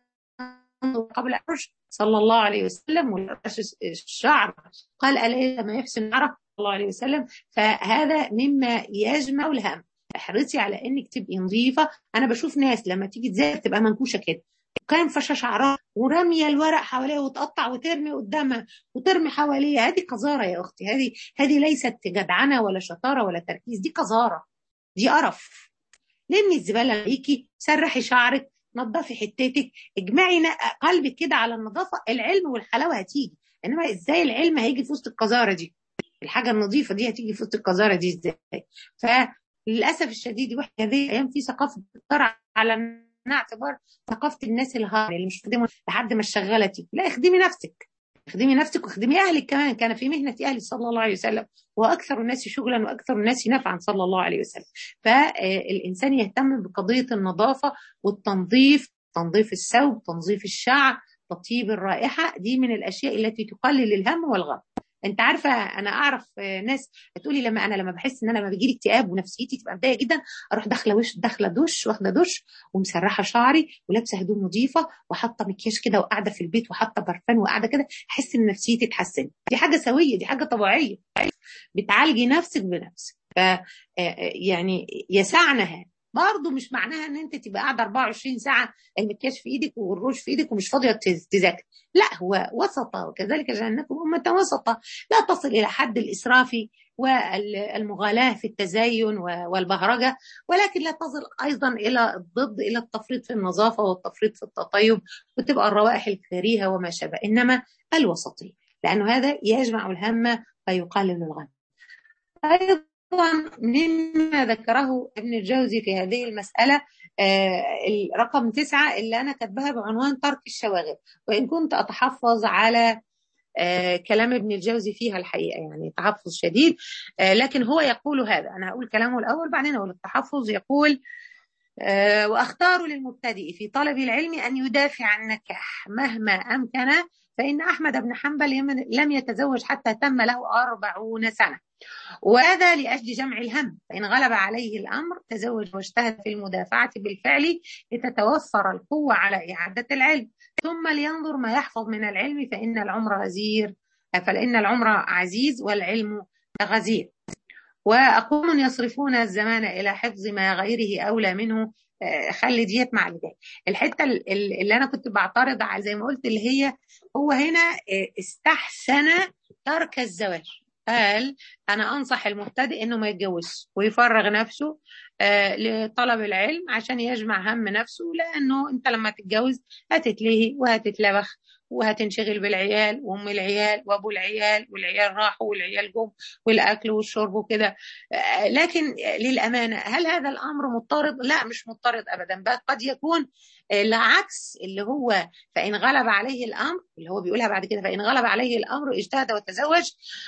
قبل العرش صلى الله عليه وسلم والعرش الشعر قال ألا ما يحسن عرف صلى الله عليه وسلم فهذا مما يجمع الهم احرصي على انك تبقي نظيفه انا بشوف ناس لما تيجي تذاكر تبقى منكوشه كده كان فشة شعرها ورمية الورق حواليها وتقطع وترمي قدامها وترمي حواليها هذه قذارة يا أختي هذه هذه ليست جدعنة ولا شطارة ولا تركيز دي قذارة دي قرف لمي الزبالة عليكي سرحي شعرك نظفي حتتك اجمعي قلبك كده على النظافة العلم والحلاوة هتيجي انما ازاي العلم هيجي في وسط القذارة دي الحاجة النظيفة دي هتيجي في وسط القذارة دي ازاي فللأسف الشديد واحنا هذه الأيام في ثقافة بتطرع على انها اعتبار ثقافه الناس الهاري اللي مش خدموا لحد ما الشغاله تيجي لا اخدمي نفسك اخدمي نفسك واخدمي اهلك كمان كان في مهنه اهل صلى الله عليه وسلم واكثر الناس شغلا واكثر الناس نفعا صلى الله عليه وسلم فالانسان يهتم بقضيه النظافه والتنظيف تنظيف الثوب تنظيف الشعر تطيب الرائحه دي من الاشياء التي تقلل الهم والغم انت عارفه انا اعرف ناس بتقولي لما انا لما بحس ان انا لما بيجي لي اكتئاب ونفسيتي تبقى مضايقه جدا اروح داخله وش داخله دش واخده دش ومسرحه شعري ولابسه هدوم نظيفه وحاطه مكياج كده وقاعده في البيت وحاطه برفان وقاعده كده احس ان نفسيتي اتحسنت دي حاجه سويه دي حاجه طبيعيه بتعالجي نفسك بنفسك ف يعني يسعنها برضه مش معناها ان انت تبقى قاعده 24 ساعه المكياج في ايدك والروج في ايدك ومش فاضيه تذاكر لا هو وسطه وكذلك جعلناكم امه وسطه لا تصل الى حد الاسراف والمغالاه في التزين والبهرجه ولكن لا تصل ايضا الى الضد الى التفريط في النظافه والتفريط في التطيب وتبقى الروائح الكريهه وما شابه انما الوسطيه لانه هذا يجمع الهم ويقلل الغم ايضا مما ذكره ابن الجوزي في هذه المسألة آه رقم تسعة اللي أنا كاتباها بعنوان ترك الشواغل وإن كنت أتحفظ على آه كلام ابن الجوزي فيها الحقيقة يعني تحفظ شديد آه لكن هو يقول هذا أنا هقول كلامه الأول بعدين أقول التحفظ يقول آه وأختار للمبتدئ في طلب العلم أن يدافع عن النكاح مهما أمكن فإن أحمد بن حنبل لم يتزوج حتى تم له أربعون سنة وهذا لأجل جمع الهم فإن غلب عليه الأمر تزوج واجتهد في المدافعة بالفعل لتتوفر القوة على إعادة العلم ثم لينظر ما يحفظ من العلم فإن العمر غزير فإن العمر عزيز والعلم غزير وأقوم يصرفون الزمان إلى حفظ ما غيره أولى منه خلي ديت مع الجاي الحته اللي انا كنت بعترض على زي ما قلت اللي هي هو هنا استحسن ترك الزواج قال انا انصح المبتدئ انه ما يتجوزش ويفرغ نفسه لطلب العلم عشان يجمع هم نفسه لانه انت لما تتجوز هتتلهي وهتتلبخ وهتنشغل بالعيال وام العيال وابو العيال والعيال راحوا والعيال جم والاكل والشرب وكده لكن للامانه هل هذا الامر مضطرد؟ لا مش مضطرد ابدا بل قد يكون العكس اللي هو فان غلب عليه الامر اللي هو بيقولها بعد كده فان غلب عليه الامر اجتهد وتزوج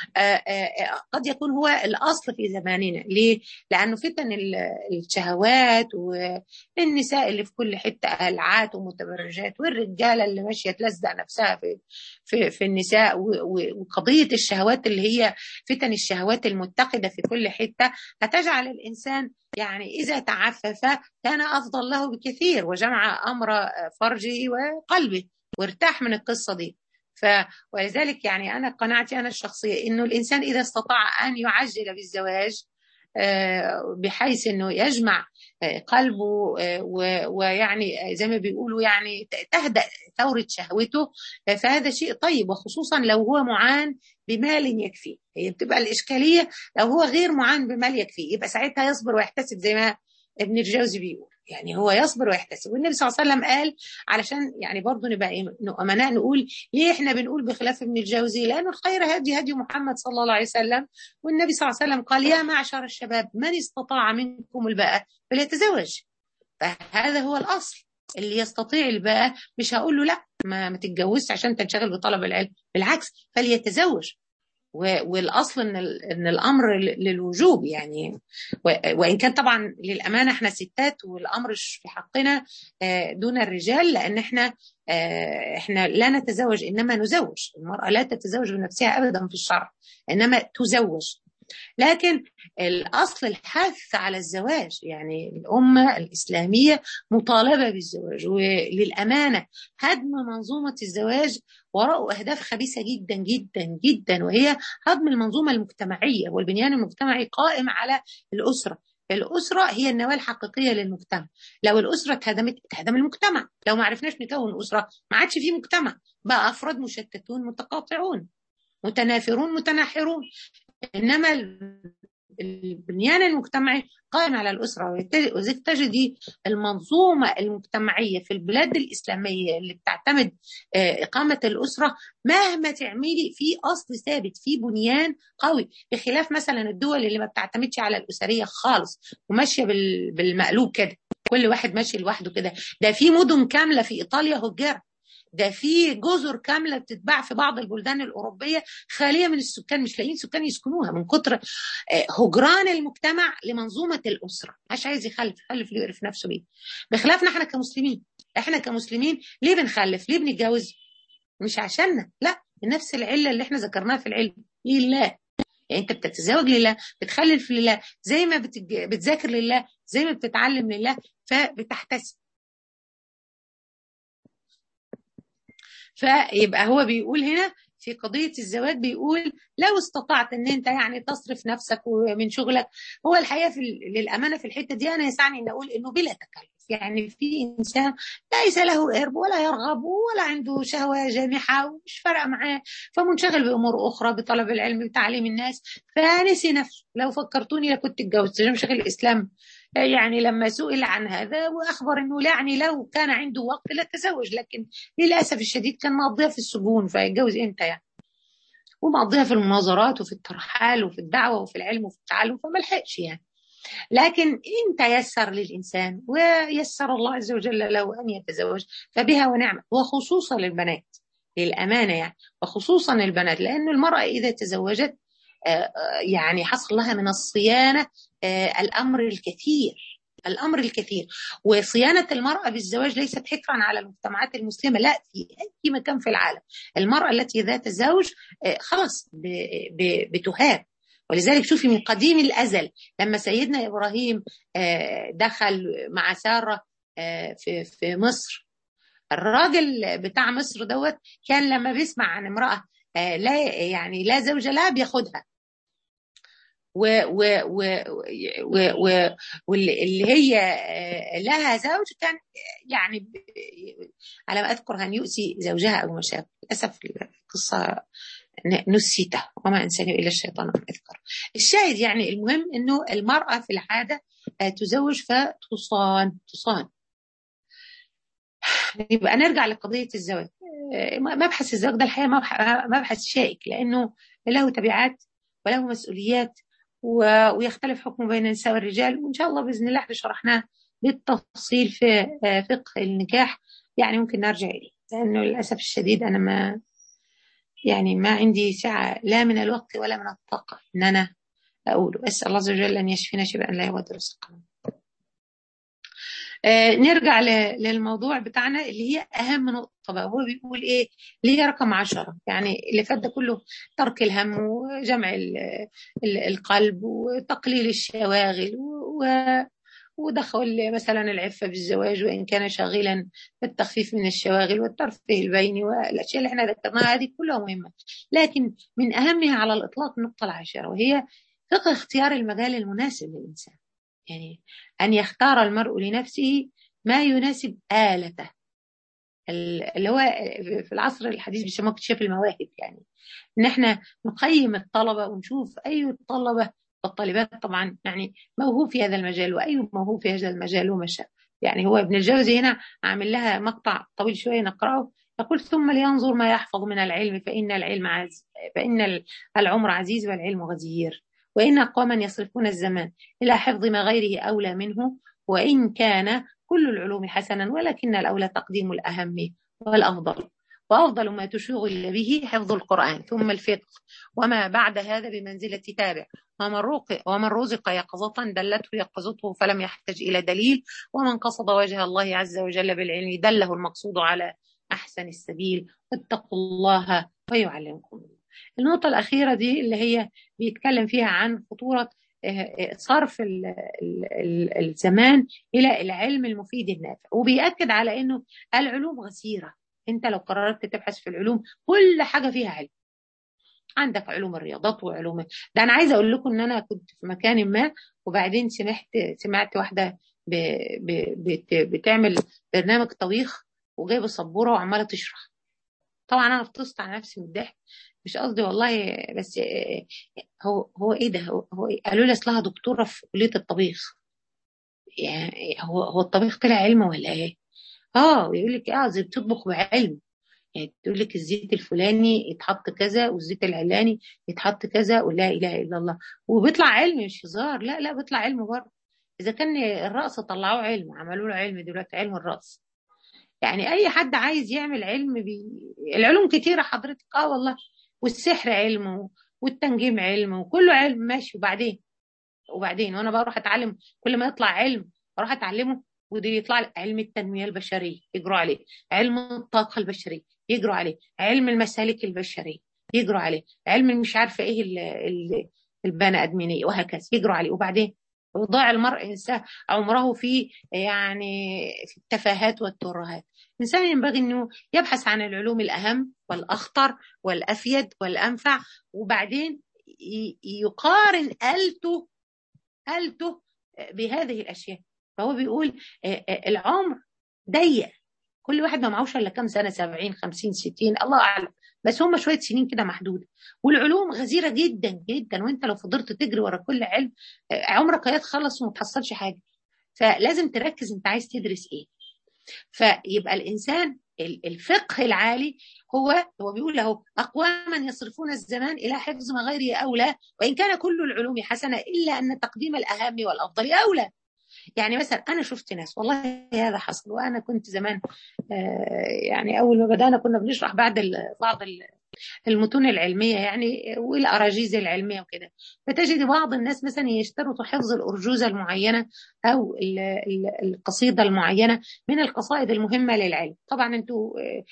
قد يكون هو الاصل في زماننا ليه؟ لانه فتن الشهوات والنساء اللي في كل حته قلعات ومتبرجات والرجاله اللي ماشيه تلزق نفسها في في, في النساء وقضيه الشهوات اللي هي فتن الشهوات المتقده في كل حته هتجعل الانسان يعني اذا تعفف كان افضل له بكثير وجمع امر فرجه وقلبه وارتاح من القصه دي ف ولذلك يعني انا قناعتي انا الشخصيه انه الانسان اذا استطاع ان يعجل بالزواج بحيث انه يجمع قلبه ويعني زي ما بيقولوا يعني تهدأ ثورة شهوته فهذا شيء طيب وخصوصا لو هو معان بمال يكفيه هي بتبقى الإشكالية لو هو غير معان بمال يكفيه يبقى ساعتها يصبر ويحتسب زي ما ابن الجوزي بيقول يعني هو يصبر ويحتسب والنبي صلى الله عليه وسلم قال علشان يعني برضه نبقى امناء نقول ليه احنا بنقول بخلاف ابن الجوزي لان الخير هدي هدي محمد صلى الله عليه وسلم والنبي صلى الله عليه وسلم قال يا معشر الشباب من استطاع منكم الباءة فليتزوج فهذا هو الاصل اللي يستطيع الباءة مش هقول له لا ما, ما تتجوزش عشان تنشغل بطلب العلم بالعكس فليتزوج والاصل ان ان الامر للوجوب يعني وان كان طبعا للامانه احنا ستات والامر في حقنا دون الرجال لان احنا احنا لا نتزوج انما نزوج المراه لا تتزوج بنفسها ابدا في الشرع انما تزوج لكن الاصل الحث على الزواج يعني الامه الاسلاميه مطالبه بالزواج وللامانه هدم منظومه الزواج وراءه اهداف خبيثه جدا جدا جدا وهي هدم المنظومه المجتمعيه والبنيان المجتمعي قائم على الاسره الأسرة هي النواة الحقيقية للمجتمع لو الأسرة اتهدمت اتهدم المجتمع لو ما عرفناش نكون أسرة ما عادش فيه مجتمع بقى أفراد مشتتون متقاطعون متنافرون متناحرون انما البنيان المجتمعي قائم على الاسره وذلك تجدي المنظومه المجتمعيه في البلاد الاسلاميه اللي بتعتمد اقامه الاسره مهما تعملي في اصل ثابت في بنيان قوي بخلاف مثلا الدول اللي ما بتعتمدش على الاسريه خالص وماشيه بالمقلوب كده كل واحد ماشي لوحده كده ده في مدن كامله في ايطاليا هجره ده في جزر كامله بتتباع في بعض البلدان الاوروبيه خاليه من السكان مش لاقيين سكان يسكنوها من كتر هجران المجتمع لمنظومه الاسره مش عايز يخلف يخلف ليه يعرف نفسه بيه بخلافنا احنا كمسلمين احنا كمسلمين ليه بنخلف ليه بنتجوز مش عشاننا لا نفس العله اللي احنا ذكرناها في العلم لله يعني انت بتتزوج لله بتخلف لله زي ما بتج... بتذاكر لله زي ما بتتعلم لله فبتحتسب فيبقى هو بيقول هنا في قضية الزواج بيقول لو استطعت ان انت يعني تصرف نفسك من شغلك هو الحقيقة في للأمانة في الحتة دي أنا يسعني ان أقول انه بلا تكلف يعني في إنسان ليس له قرب ولا يرغب ولا عنده شهوة جامحة ومش فارقة معاه فمنشغل بأمور أخرى بطلب العلم بتعليم الناس فنسي نفسه لو فكرتوني لكنت اتجوزت مش شغل الإسلام يعني لما سئل عن هذا واخبر انه يعني لو كان عنده وقت لتزوج لكن للاسف الشديد كان مقضيها في السجون فيتجوز امتى يعني ومقضيها في المناظرات وفي الترحال وفي الدعوه وفي العلم وفي التعلم فما لحقش يعني لكن ان تيسر للانسان ويسر الله عز وجل له ان يتزوج فبها ونعمه وخصوصا للبنات للامانه يعني وخصوصا البنات لان المراه اذا تزوجت يعني حصل لها من الصيانه الامر الكثير الامر الكثير وصيانه المراه بالزواج ليست حكرا على المجتمعات المسلمه لا في اي مكان في العالم المراه التي ذات زوج خلاص بتهاب ولذلك شوفي من قديم الازل لما سيدنا ابراهيم دخل مع ساره في في مصر الراجل بتاع مصر دوت كان لما بيسمع عن امراه لا يعني لا زوج لها بياخدها و و و و و واللي هي لها زوج كان يعني على ما اذكر ان يؤذي زوجها او ما شابه للاسف القصه نسيته وما انساني الا الشيطان ان اذكر الشاهد يعني المهم انه المراه في العاده تزوج فتصان تصان يبقى نرجع لقضيه الزواج مبحث الزواج ده الحقيقه مبحث شائك لانه له تبعات وله مسؤوليات ويختلف حكمه بين النساء والرجال وان شاء الله باذن الله احنا شرحناه بالتفصيل في فقه النكاح يعني ممكن نرجع اليه لانه للاسف الشديد انا ما يعني ما عندي سعه لا من الوقت ولا من الطاقه ان انا اقوله اسال الله عز وجل ان يشفينا شفاء لا يغادر سقما آه نرجع للموضوع بتاعنا اللي هي اهم نقطه بقى هو بيقول ايه اللي هي رقم عشرة يعني اللي فات ده كله ترك الهم وجمع القلب وتقليل الشواغل و ودخل مثلا العفة بالزواج وإن كان شاغلا بالتخفيف من الشواغل والترفيه البيني والأشياء اللي احنا ذكرناها هذه كلها مهمة لكن من أهمها على الإطلاق النقطة العاشرة وهي فقه اختيار المجال المناسب للإنسان يعني أن يختار المرء لنفسه ما يناسب آلته اللي هو في العصر الحديث بيسموه اكتشاف المواهب يعني ان احنا نقيم الطلبه ونشوف اي الطلبه والطالبات طبعا يعني موهوب في هذا المجال واي موهوب في هذا المجال وما شاء يعني هو ابن الجوزي هنا عامل لها مقطع طويل شويه نقراه يقول ثم لينظر ما يحفظ من العلم فان العلم عز فان العمر عزيز والعلم غزير وان اقواما يصرفون الزمان الى حفظ ما غيره اولى منه وان كان كل العلوم حسنا ولكن الاولى تقديم الاهم والافضل وأفضل ما تشغل به حفظ القرآن ثم الفقه وما بعد هذا بمنزلة تابع ومن, ومن رزق يقظة دلته يقظته فلم يحتج إلى دليل ومن قصد وجه الله عز وجل بالعلم دله المقصود على أحسن السبيل واتقوا الله ويعلمكم النقطة الأخيرة دي اللي هي بيتكلم فيها عن خطورة صرف الزمان إلى العلم المفيد النافع وبيأكد على أنه العلوم غزيرة انت لو قررت تبحث في العلوم كل حاجه فيها علم عندك علوم الرياضات وعلوم ده انا عايزه اقول لكم ان انا كنت في مكان ما وبعدين سمعت سمعت واحده ب... ب... بت... بتعمل برنامج طبيخ وجايبه سبوره وعماله تشرح طبعا انا فطست على نفسي من الضحك مش قصدي والله بس هو هو ايه ده هو, هو إيه؟ قالوا لي اصلها دكتوره في كليه الطبيخ يعني هو هو الطبيخ طلع علم ولا ايه؟ اه ويقول لك اه زي بتطبخ بعلم يعني تقول لك الزيت الفلاني يتحط كذا والزيت العلاني يتحط كذا ولا اله الا الله وبيطلع علم مش هزار لا لا بيطلع علم برضه اذا كان الرقص طلعوه علم عملوا له علم دلوقتي علم الرقص يعني اي حد عايز يعمل علم بي... العلوم كتيره حضرتك اه والله والسحر علم والتنجيم علم وكله علم ماشي وبعدين وبعدين وانا بروح اتعلم كل ما يطلع علم اروح اتعلمه ودي يطلع علم التنمية البشرية يجروا عليه علم الطاقة البشرية يجروا عليه علم المسالك البشرية يجروا عليه علم مش عارفة ايه ال ال البني ادمينية وهكذا يجروا عليه وبعدين وضاع المرء انسان عمره في يعني في التفاهات والترهات الانسان ينبغي انه يبحث عن العلوم الاهم والاخطر والافيد والانفع وبعدين يقارن آلته آلته بهذه الاشياء فهو بيقول العمر ضيق كل واحد ما معهوش الا كام سنه 70 50 60 الله اعلم بس هم شويه سنين كده محدوده والعلوم غزيره جدا جدا وانت لو فضلت تجري ورا كل علم عمرك هيتخلص وما تحصلش حاجه فلازم تركز انت عايز تدرس ايه فيبقى الانسان الفقه العالي هو هو بيقول له اقواما يصرفون الزمان الى حفظ ما غيره اولى وان كان كل العلوم حسنه الا ان تقديم الاهم والافضل اولى يعني مثلا انا شفت ناس والله هذا حصل وانا كنت زمان يعني اول ما بدانا كنا بنشرح بعد بعض المتون العلميه يعني والاراجيز العلميه وكده فتجد بعض الناس مثلا يشترطوا حفظ الارجوزه المعينه او القصيده المعينه من القصائد المهمه للعلم طبعا انتوا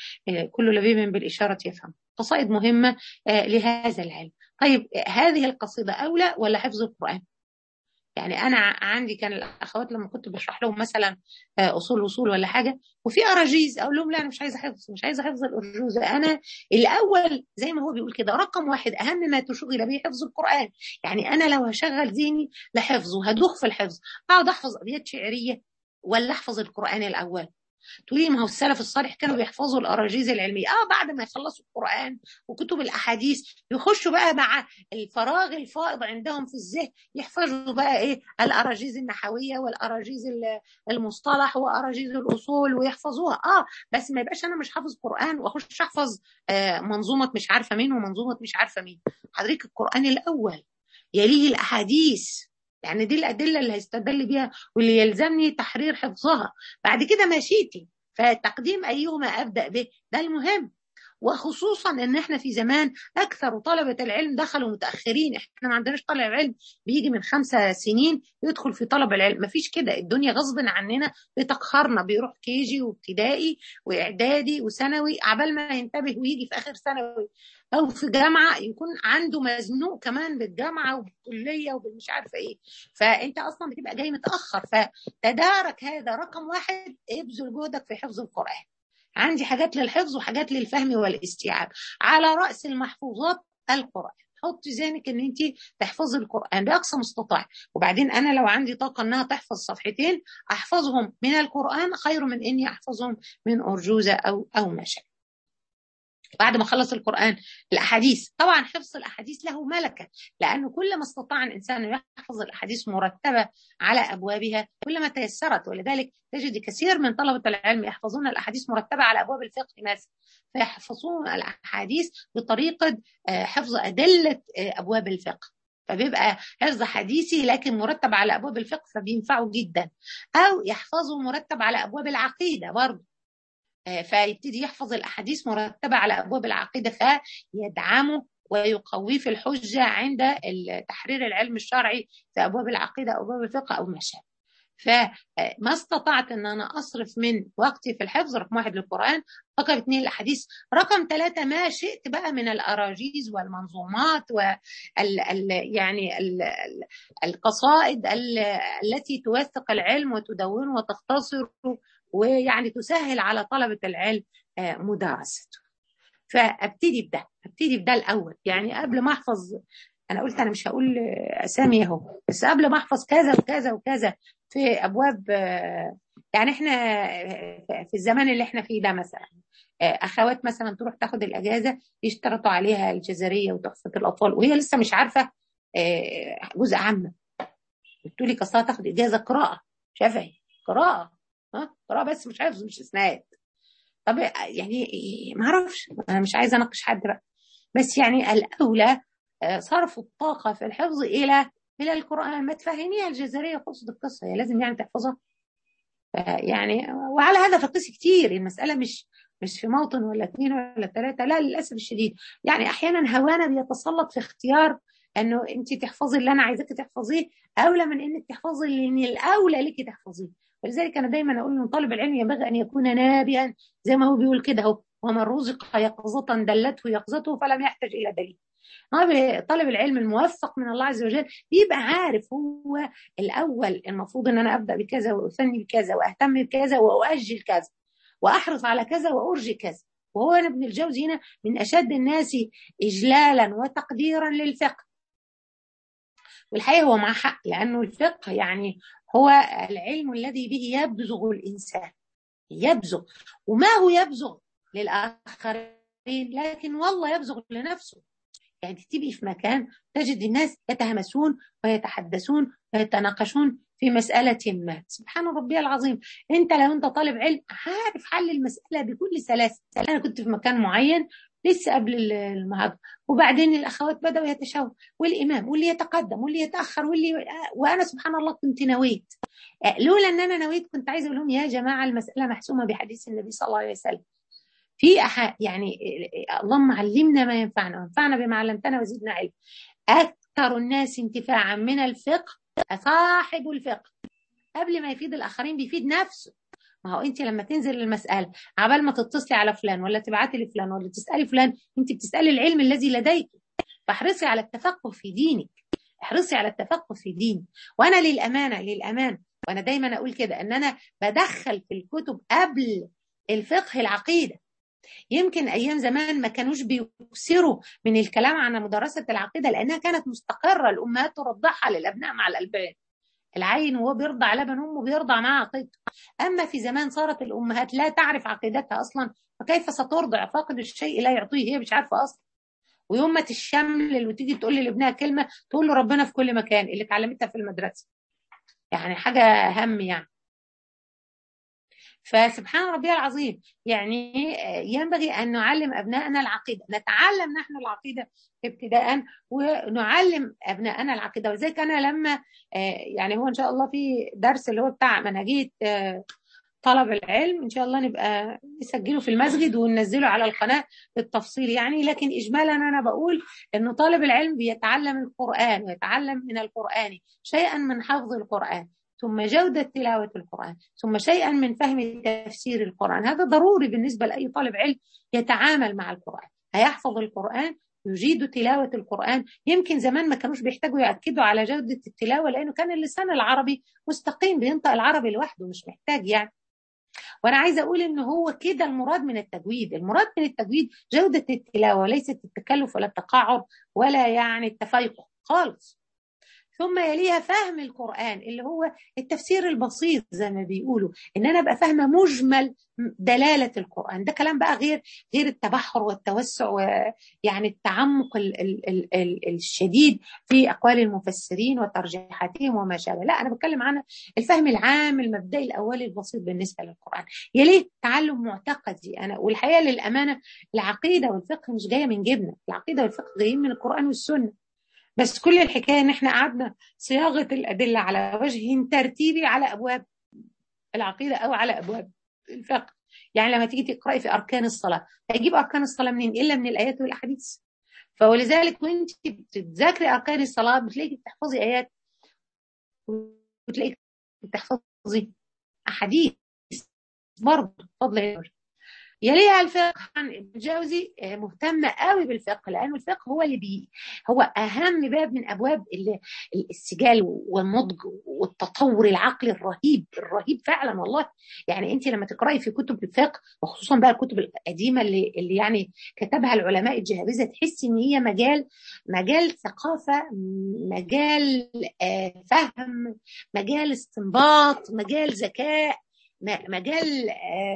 كل لبيب بالاشاره يفهم قصائد مهمه لهذا العلم طيب هذه القصيده اولى ولا حفظ القران يعني انا عندي كان الاخوات لما كنت بشرح لهم مثلا اصول اصول ولا حاجه وفي اراجيز اقول لهم لا انا مش عايزه حفظ مش عايزه حفظ الارجوزه انا الاول زي ما هو بيقول كده رقم واحد اهم ما تشغل به حفظ القران يعني انا لو هشغل ذهني لحفظ وهدوخ في الحفظ اقعد احفظ ابيات شعريه ولا احفظ القران الاول تقولي ما هو السلف الصالح كانوا بيحفظوا الاراجيز العلميه اه بعد ما يخلصوا القران وكتب الاحاديث يخشوا بقى مع الفراغ الفائض عندهم في الذهن يحفظوا بقى ايه الاراجيز النحويه والاراجيز المصطلح واراجيز الاصول ويحفظوها اه بس ما يبقاش انا مش حافظ قران واخش احفظ آه منظومه مش عارفه مين ومنظومه مش عارفه مين حضرتك القران الاول يليه الاحاديث يعني دي الأدلة اللي هيستدل بيها واللي يلزمني تحرير حفظها بعد كده مشيتي فتقديم أيهما أبدأ به ده المهم وخصوصا ان احنا في زمان اكثر طلبه العلم دخلوا متاخرين احنا ما عندناش طالب علم بيجي من خمسة سنين يدخل في طلب العلم ما فيش كده الدنيا غصب عننا بتقهرنا بيروح كيجي وابتدائي واعدادي وثانوي عبال ما ينتبه ويجي في اخر ثانوي او في جامعه يكون عنده مزنوق كمان بالجامعه وبالكليه وبالمش عارفه ايه فانت اصلا بتبقى جاي متاخر فتدارك هذا رقم واحد ابذل جهدك في حفظ القران عندي حاجات للحفظ وحاجات للفهم والاستيعاب على راس المحفوظات القران حطي ذهنك ان انت تحفظي القران باقصى مستطاع وبعدين انا لو عندي طاقه انها تحفظ صفحتين احفظهم من القران خير من اني احفظهم من ارجوزه او او ما شابه بعد ما خلص القرآن الأحاديث طبعا حفظ الأحاديث له ملكة لأنه كل ما استطاع الإنسان أن يحفظ الأحاديث مرتبة على أبوابها كلما تيسرت ولذلك تجد كثير من طلبة العلم يحفظون الأحاديث مرتبة على أبواب الفقه مثلا فيحفظون الأحاديث بطريقة حفظ أدلة أبواب الفقه فبيبقى حفظ حديثي لكن مرتب على أبواب الفقه فبينفعه جدا أو يحفظه مرتب على أبواب العقيدة برضه فيبتدي يحفظ الاحاديث مرتبه على ابواب العقيده فيدعمه ويقويه في الحجه عند تحرير العلم الشرعي في ابواب العقيده او ابواب الفقه او ما شابه. فما استطعت ان انا اصرف من وقتي في الحفظ رقم واحد للقران، رقم اثنين الاحاديث، رقم ثلاثه ما شئت بقى من الاراجيز والمنظومات وال ال يعني ال القصائد التي توثق العلم وتدونه وتختصره ويعني تسهل على طلبة العلم مدارسته فابتدي بده ابتدي بده الاول يعني قبل ما احفظ انا قلت انا مش هقول اسامي اهو بس قبل ما احفظ كذا وكذا وكذا في ابواب يعني احنا في الزمان اللي احنا فيه ده مثلا اخوات مثلا تروح تاخد الاجازه يشترطوا عليها الجزريه وتحفه الاطفال وهي لسه مش عارفه جزء عامه قلت لي اصلها تاخد اجازه قراءه شافعي قراءه ها قراءه بس مش حفظ مش اسناد طب يعني ما اعرفش انا مش عايزه اناقش حد بقى بس يعني الاولى صرف الطاقه في الحفظ الى الى القران ما تفهميها الجزريه قصد القصه هي لازم يعني تحفظها يعني وعلى هذا فقس كتير المساله مش مش في موطن ولا اثنين ولا ثلاثه لا للاسف الشديد يعني احيانا هوانا بيتسلط في اختيار انه انت تحفظي اللي انا عايزاك تحفظيه اولى من انك تحفظي اللي الاولى لك تحفظيه ولذلك انا دايما اقول ان طالب العلم ينبغي ان يكون نابئا زي ما هو بيقول كده اهو ومن رزق يقظة دلته يقظته فلم يحتاج الى دليل طالب العلم الموفق من الله عز وجل بيبقى عارف هو الاول المفروض ان انا ابدا بكذا واثني بكذا واهتم بكذا واؤجل كذا واحرص على كذا وارجي كذا وهو ابن الجوزي هنا من اشد الناس اجلالا وتقديرا للفقه والحقيقه هو مع حق لانه الفقه يعني هو العلم الذي به يبزغ الانسان يبزغ وما هو يبزغ للاخرين لكن والله يبزغ لنفسه يعني تبقي في مكان تجد الناس يتهمسون ويتحدثون ويتناقشون في مسألة ما سبحان ربي العظيم انت لو انت طالب علم عارف حل المسألة بكل سلاسة انا كنت في مكان معين لسه قبل المحاضرة وبعدين الأخوات بدأوا يتشاوروا والإمام واللي يتقدم واللي يتأخر واللي وأنا سبحان الله كنت نويت لولا أن أنا نويت كنت عايزة أقول لهم يا جماعة المسألة محسومة بحديث النبي صلى الله عليه وسلم في أح... يعني اللهم علمنا ما ينفعنا وانفعنا بما علمتنا وزدنا علم أكثر الناس انتفاعا من الفقه صاحب الفقه قبل ما يفيد الآخرين بيفيد نفسه ما هو انت لما تنزل المساله عبال ما تتصلي على فلان ولا تبعتي لفلان ولا تسالي فلان انت بتسالي العلم الذي لديك فاحرصي على التفقه في دينك احرصي على التفقه في الدين وانا للامانه للامانه وانا دايما اقول كده ان انا بدخل في الكتب قبل الفقه العقيده يمكن ايام زمان ما كانوش بيكسروا من الكلام عن مدرسه العقيده لانها كانت مستقره الامهات ترضعها للابناء مع الالبان العين وهو بيرضع لبن امه بيرضع معاه عقيدته اما في زمان صارت الامهات لا تعرف عقيدتها اصلا فكيف سترضع فاقد الشيء لا يعطيه هي مش عارفه اصلا ويوم ما تشمل وتيجي تقول لابنها كلمه تقول له ربنا في كل مكان اللي اتعلمتها في المدرسه يعني حاجه هم يعني فسبحان ربي العظيم يعني ينبغي أن نعلم أبنائنا العقيدة نتعلم نحن العقيدة ابتداء ونعلم أبنائنا العقيدة ولذلك أنا لما يعني هو إن شاء الله في درس اللي هو بتاع منهجية طلب العلم ان شاء الله نبقى نسجله في المسجد وننزله على القناه بالتفصيل يعني لكن اجمالا انا بقول انه طالب العلم بيتعلم القران ويتعلم من القران شيئا من حفظ القران ثم جودة تلاوة القرآن ثم شيئا من فهم تفسير القرآن هذا ضروري بالنسبة لأي طالب علم يتعامل مع القرآن هيحفظ القرآن يجيد تلاوة القرآن يمكن زمان ما كانوش بيحتاجوا يأكدوا على جودة التلاوة لأنه كان اللسان العربي مستقيم بينطق العربي لوحده مش محتاج يعني وانا عايزه اقول ان هو كده المراد من التجويد المراد من التجويد جوده التلاوه وليست التكلف ولا التقاعر ولا يعني التفيقه خالص ثم يليها فهم القرآن اللي هو التفسير البسيط زي ما بيقولوا ان انا ابقى فاهمه مجمل دلاله القرآن ده كلام بقى غير غير التبحر والتوسع ويعني التعمق ال ال ال ال الشديد في اقوال المفسرين وترجيحاتهم وما شابه لا انا بتكلم عن الفهم العام المبدئي الاولي البسيط بالنسبه للقرآن يليه تعلم معتقدي انا والحقيقه للامانه العقيده والفقه مش جايه من جبنه العقيده والفقه جايين من القرآن والسنه بس كل الحكايه ان احنا قعدنا صياغه الادله على وجه ترتيبي على ابواب العقيده او على ابواب الفقه يعني لما تيجي تقراي في اركان الصلاه هتجيب اركان الصلاه منين الا من الايات والاحاديث فولذلك وانت بتذاكري اركان الصلاه بتلاقي بتحفظي ايات وتلاقي بتحفظي احاديث برضه فضل يليها الفقه عن ابن الجوزي مهتم قوي بالفقه لانه الفقه هو اللي بي هو اهم باب من ابواب السجال والنضج والتطور العقلي الرهيب الرهيب فعلا والله يعني انت لما تقراي في كتب الفقه وخصوصا بقى الكتب القديمه اللي, اللي يعني كتبها العلماء الجهابذه تحسي ان هي مجال مجال ثقافه مجال فهم مجال استنباط مجال ذكاء مجال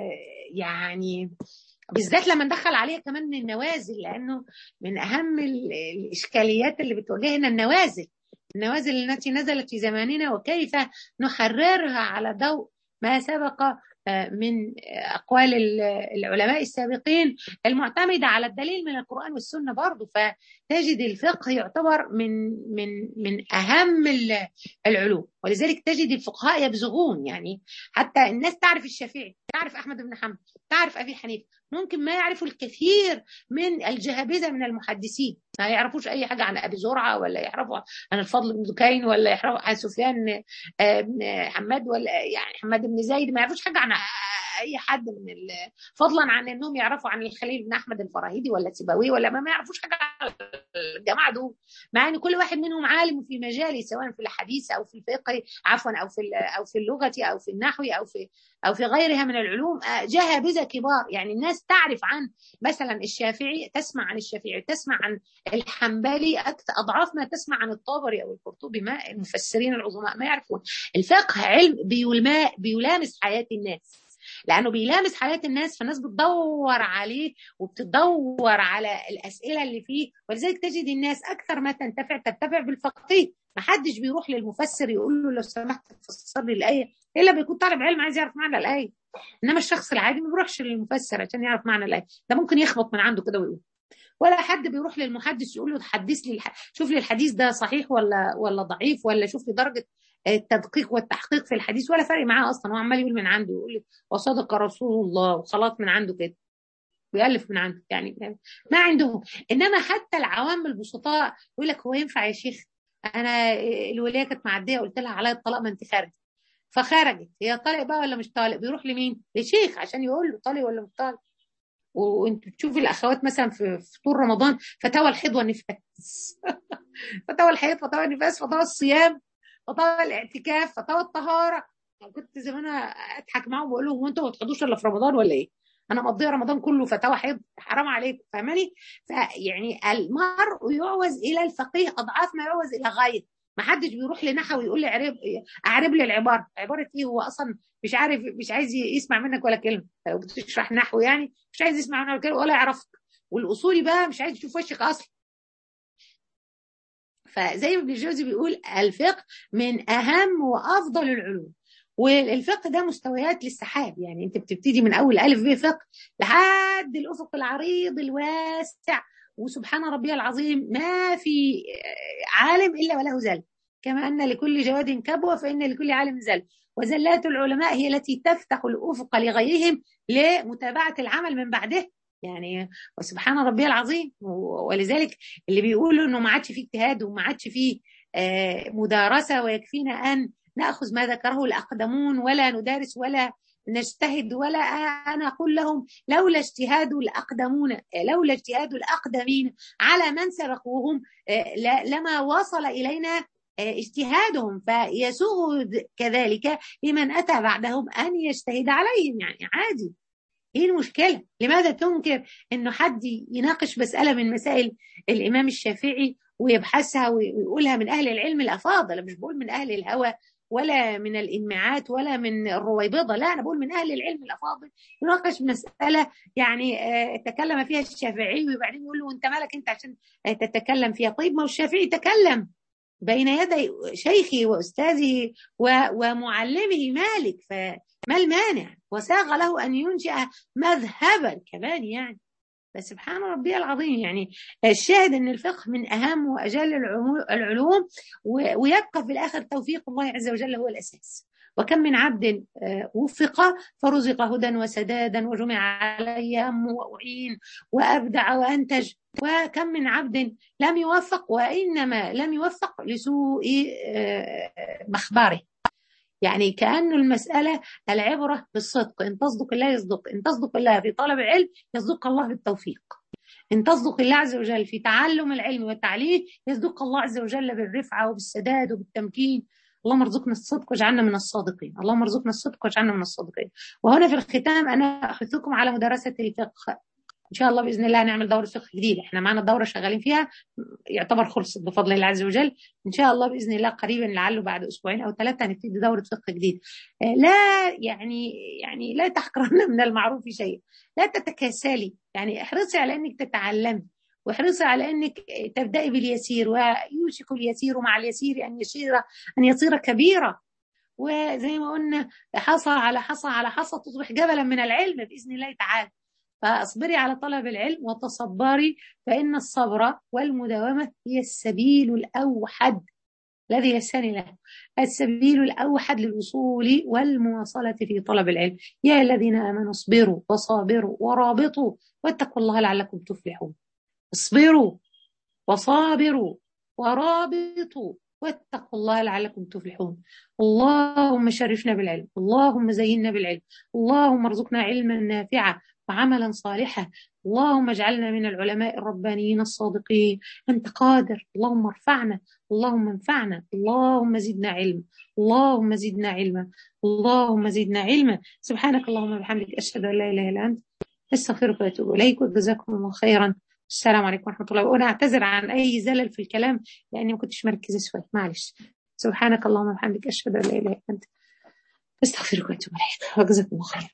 يعني بالذات لما ندخل عليها كمان من النوازل لانه من اهم الاشكاليات اللي بتواجهنا النوازل النوازل التي نزلت في زماننا وكيف نحررها على ضوء ما سبق من اقوال العلماء السابقين المعتمده على الدليل من القران والسنه برضه فتجد الفقه يعتبر من من من اهم العلوم ولذلك تجد الفقهاء يبزغون يعني حتى الناس تعرف الشافعي تعرف احمد بن حنبل تعرف ابي حنيفه ممكن ما يعرفوا الكثير من الجهابذه من المحدثين ما يعرفوش اي حاجه عن ابي زرعه ولا يعرفوا عن الفضل بن دكين ولا يعرفوا عن سفيان حماد ولا يعني حماد بن زايد ما يعرفوش حاجه عن اي حد من فضلا عن انهم يعرفوا عن الخليل بن احمد الفراهيدي ولا سيبويه ولا ما, ما يعرفوش حاجه عن الجماعه دول مع ان كل واحد منهم عالم في مجاله سواء في الحديث او في الفقه عفوا او في او في اللغه او في النحو او في او في غيرها من العلوم جهابذه كبار يعني الناس تعرف عن مثلا الشافعي تسمع عن الشافعي تسمع عن الحنبلي اضعاف ما تسمع عن الطبري او القرطبي ما المفسرين العظماء ما يعرفون الفقه علم بيلامس حياه الناس لانه بيلامس حياه الناس فالناس بتدور عليه وبتدور على الاسئله اللي فيه ولذلك تجد الناس اكثر ما تنتفع تنتفع بالفقيه ما حدش بيروح للمفسر يقول له لو سمحت تفسر لي الايه الا بيكون طالب علم عايز يعرف معنى الايه انما الشخص العادي ما بيروحش للمفسر عشان يعرف معنى الايه ده ممكن يخبط من عنده كده ويقول ولا حد بيروح للمحدث يقول له حدث لي الح... شوف لي الحديث ده صحيح ولا ولا ضعيف ولا شوف لي درجه التدقيق والتحقيق في الحديث ولا فرق معاه اصلا هو عمال يقول من عنده يقول لي وصدق رسول الله وخلاص من عنده كده بيألف من عنده يعني ما عندهم انما حتى العوام البسطاء يقول لك هو ينفع يا شيخ انا الولايه كانت معديه قلت لها عليا الطلاق ما انت خارجه فخرجت هي طالق بقى ولا مش طالق بيروح لمين؟ لشيخ عشان يقول له طالق ولا مش طالق وانت بتشوفي الاخوات مثلا في في طول رمضان فتاوى الحيض والنفاس فتاوى الحيض فتاوى النفاس فتاوى الصيام فتاوى الاعتكاف فتاوى الطهاره كنت زمان اضحك معاهم واقول لهم هو انتوا ما بتحضوش الا في رمضان ولا ايه؟ انا مقضيه رمضان كله فتاوى حيض حرام عليكم فاهماني؟ فيعني المرء يعوز الى الفقيه اضعاف ما يعوز الى غايه ما حدش بيروح لنحو ويقول لي اعرب اعرب لي العباره عباره ايه هو اصلا مش عارف مش عايز يسمع منك ولا كلمه لو بتشرح نحو يعني مش عايز يسمع منك ولا كلمه ولا يعرفك والاصولي بقى مش عايز يشوف وشك اصلا فزي ما ابن الجوزي بيقول الفقه من اهم وافضل العلوم والفقه ده مستويات للسحاب يعني انت بتبتدي من اول الف ب فقه لحد الافق العريض الواسع وسبحان ربي العظيم ما في عالم الا وله زل كما ان لكل جواد كبوه فان لكل عالم زل وزلات العلماء هي التي تفتح الافق لغيرهم لمتابعه العمل من بعده يعني وسبحان ربي العظيم ولذلك اللي بيقولوا انه ما عادش فيه اجتهاد وما عادش فيه مدارسه ويكفينا ان ناخذ ما ذكره الاقدمون ولا ندارس ولا نجتهد ولا انا اقول لهم لولا اجتهاد الاقدمون لولا اجتهاد الاقدمين على من سبقوهم لما وصل الينا اجتهادهم فيسوغ كذلك لمن اتى بعدهم ان يجتهد عليهم يعني عادي ايه المشكله؟ لماذا تنكر انه حد يناقش مساله من مسائل الامام الشافعي ويبحثها ويقولها من اهل العلم الافاضل مش بقول من اهل الهوى ولا من الإنماعات ولا من الرويبضة لا أنا بقول من أهل العلم الأفاضل يناقش مسألة يعني تكلم فيها الشافعي وبعدين يقول له أنت مالك أنت عشان تتكلم فيها طيب ما هو الشافعي تكلم بين يدي شيخي وأستاذه ومعلمه مالك فما المانع وساغ له أن ينشئ مذهبا كمان يعني فسبحان ربي العظيم يعني الشاهد ان الفقه من اهم واجل العلوم ويبقى في الاخر توفيق الله عز وجل هو الاساس وكم من عبد وفق فرزق هدى وسدادا وجمع عليه هم واعين وابدع وانتج وكم من عبد لم يوفق وانما لم يوفق لسوء مخباره يعني كأنه المسألة العبرة بالصدق إن تصدق الله يصدق إن تصدق الله في طلب العلم يصدق الله بالتوفيق إن تصدق الله عز وجل في تعلم العلم والتعليم يصدق الله عز وجل بالرفعة وبالسداد وبالتمكين اللهم ارزقنا الصدق واجعلنا من الصادقين اللهم ارزقنا الصدق واجعلنا من الصادقين وهنا في الختام أنا أحثكم على مدرسة الفقه ان شاء الله باذن الله هنعمل دوره فقه جديده احنا معانا الدوره شغالين فيها يعتبر خلصت بفضل الله عز وجل ان شاء الله باذن الله قريبا لعله بعد اسبوعين او ثلاثه هنبتدي دوره فقه جديد لا يعني يعني لا تحقرن من المعروف شيء لا تتكاسلي يعني احرصي على انك تتعلمي واحرصي على انك تبداي باليسير ويوشك اليسير مع اليسير ان يصير ان يصير كبيرا وزي ما قلنا حصى على حصى على حصى تصبح جبلا من العلم باذن الله تعالى فاصبري على طلب العلم وتصبري فإن الصبر والمداومة هي السبيل الأوحد الذي يساني له السبيل الأوحد للوصول والمواصلة في طلب العلم يا الذين آمنوا اصبروا وصابروا ورابطوا واتقوا الله لعلكم تفلحون اصبروا وصابروا ورابطوا واتقوا الله لعلكم تفلحون اللهم شرفنا بالعلم اللهم زينا بالعلم اللهم ارزقنا علما نافعا وعملا صالحا اللهم اجعلنا من العلماء الربانيين الصادقين انت قادر اللهم ارفعنا اللهم انفعنا اللهم زدنا علما اللهم زدنا علما اللهم زدنا علما سبحانك اللهم وبحمدك اشهد ان لا اله الا انت استغفرك واتوب اليك وجزاكم الله خيرا السلام عليكم ورحمه الله وانا اعتذر عن اي زلل في الكلام لاني ما كنتش مركزه شويه معلش سبحانك اللهم وبحمدك اشهد ان لا اله الا انت استغفرك واتوب اليك وجزاكم الله خيرا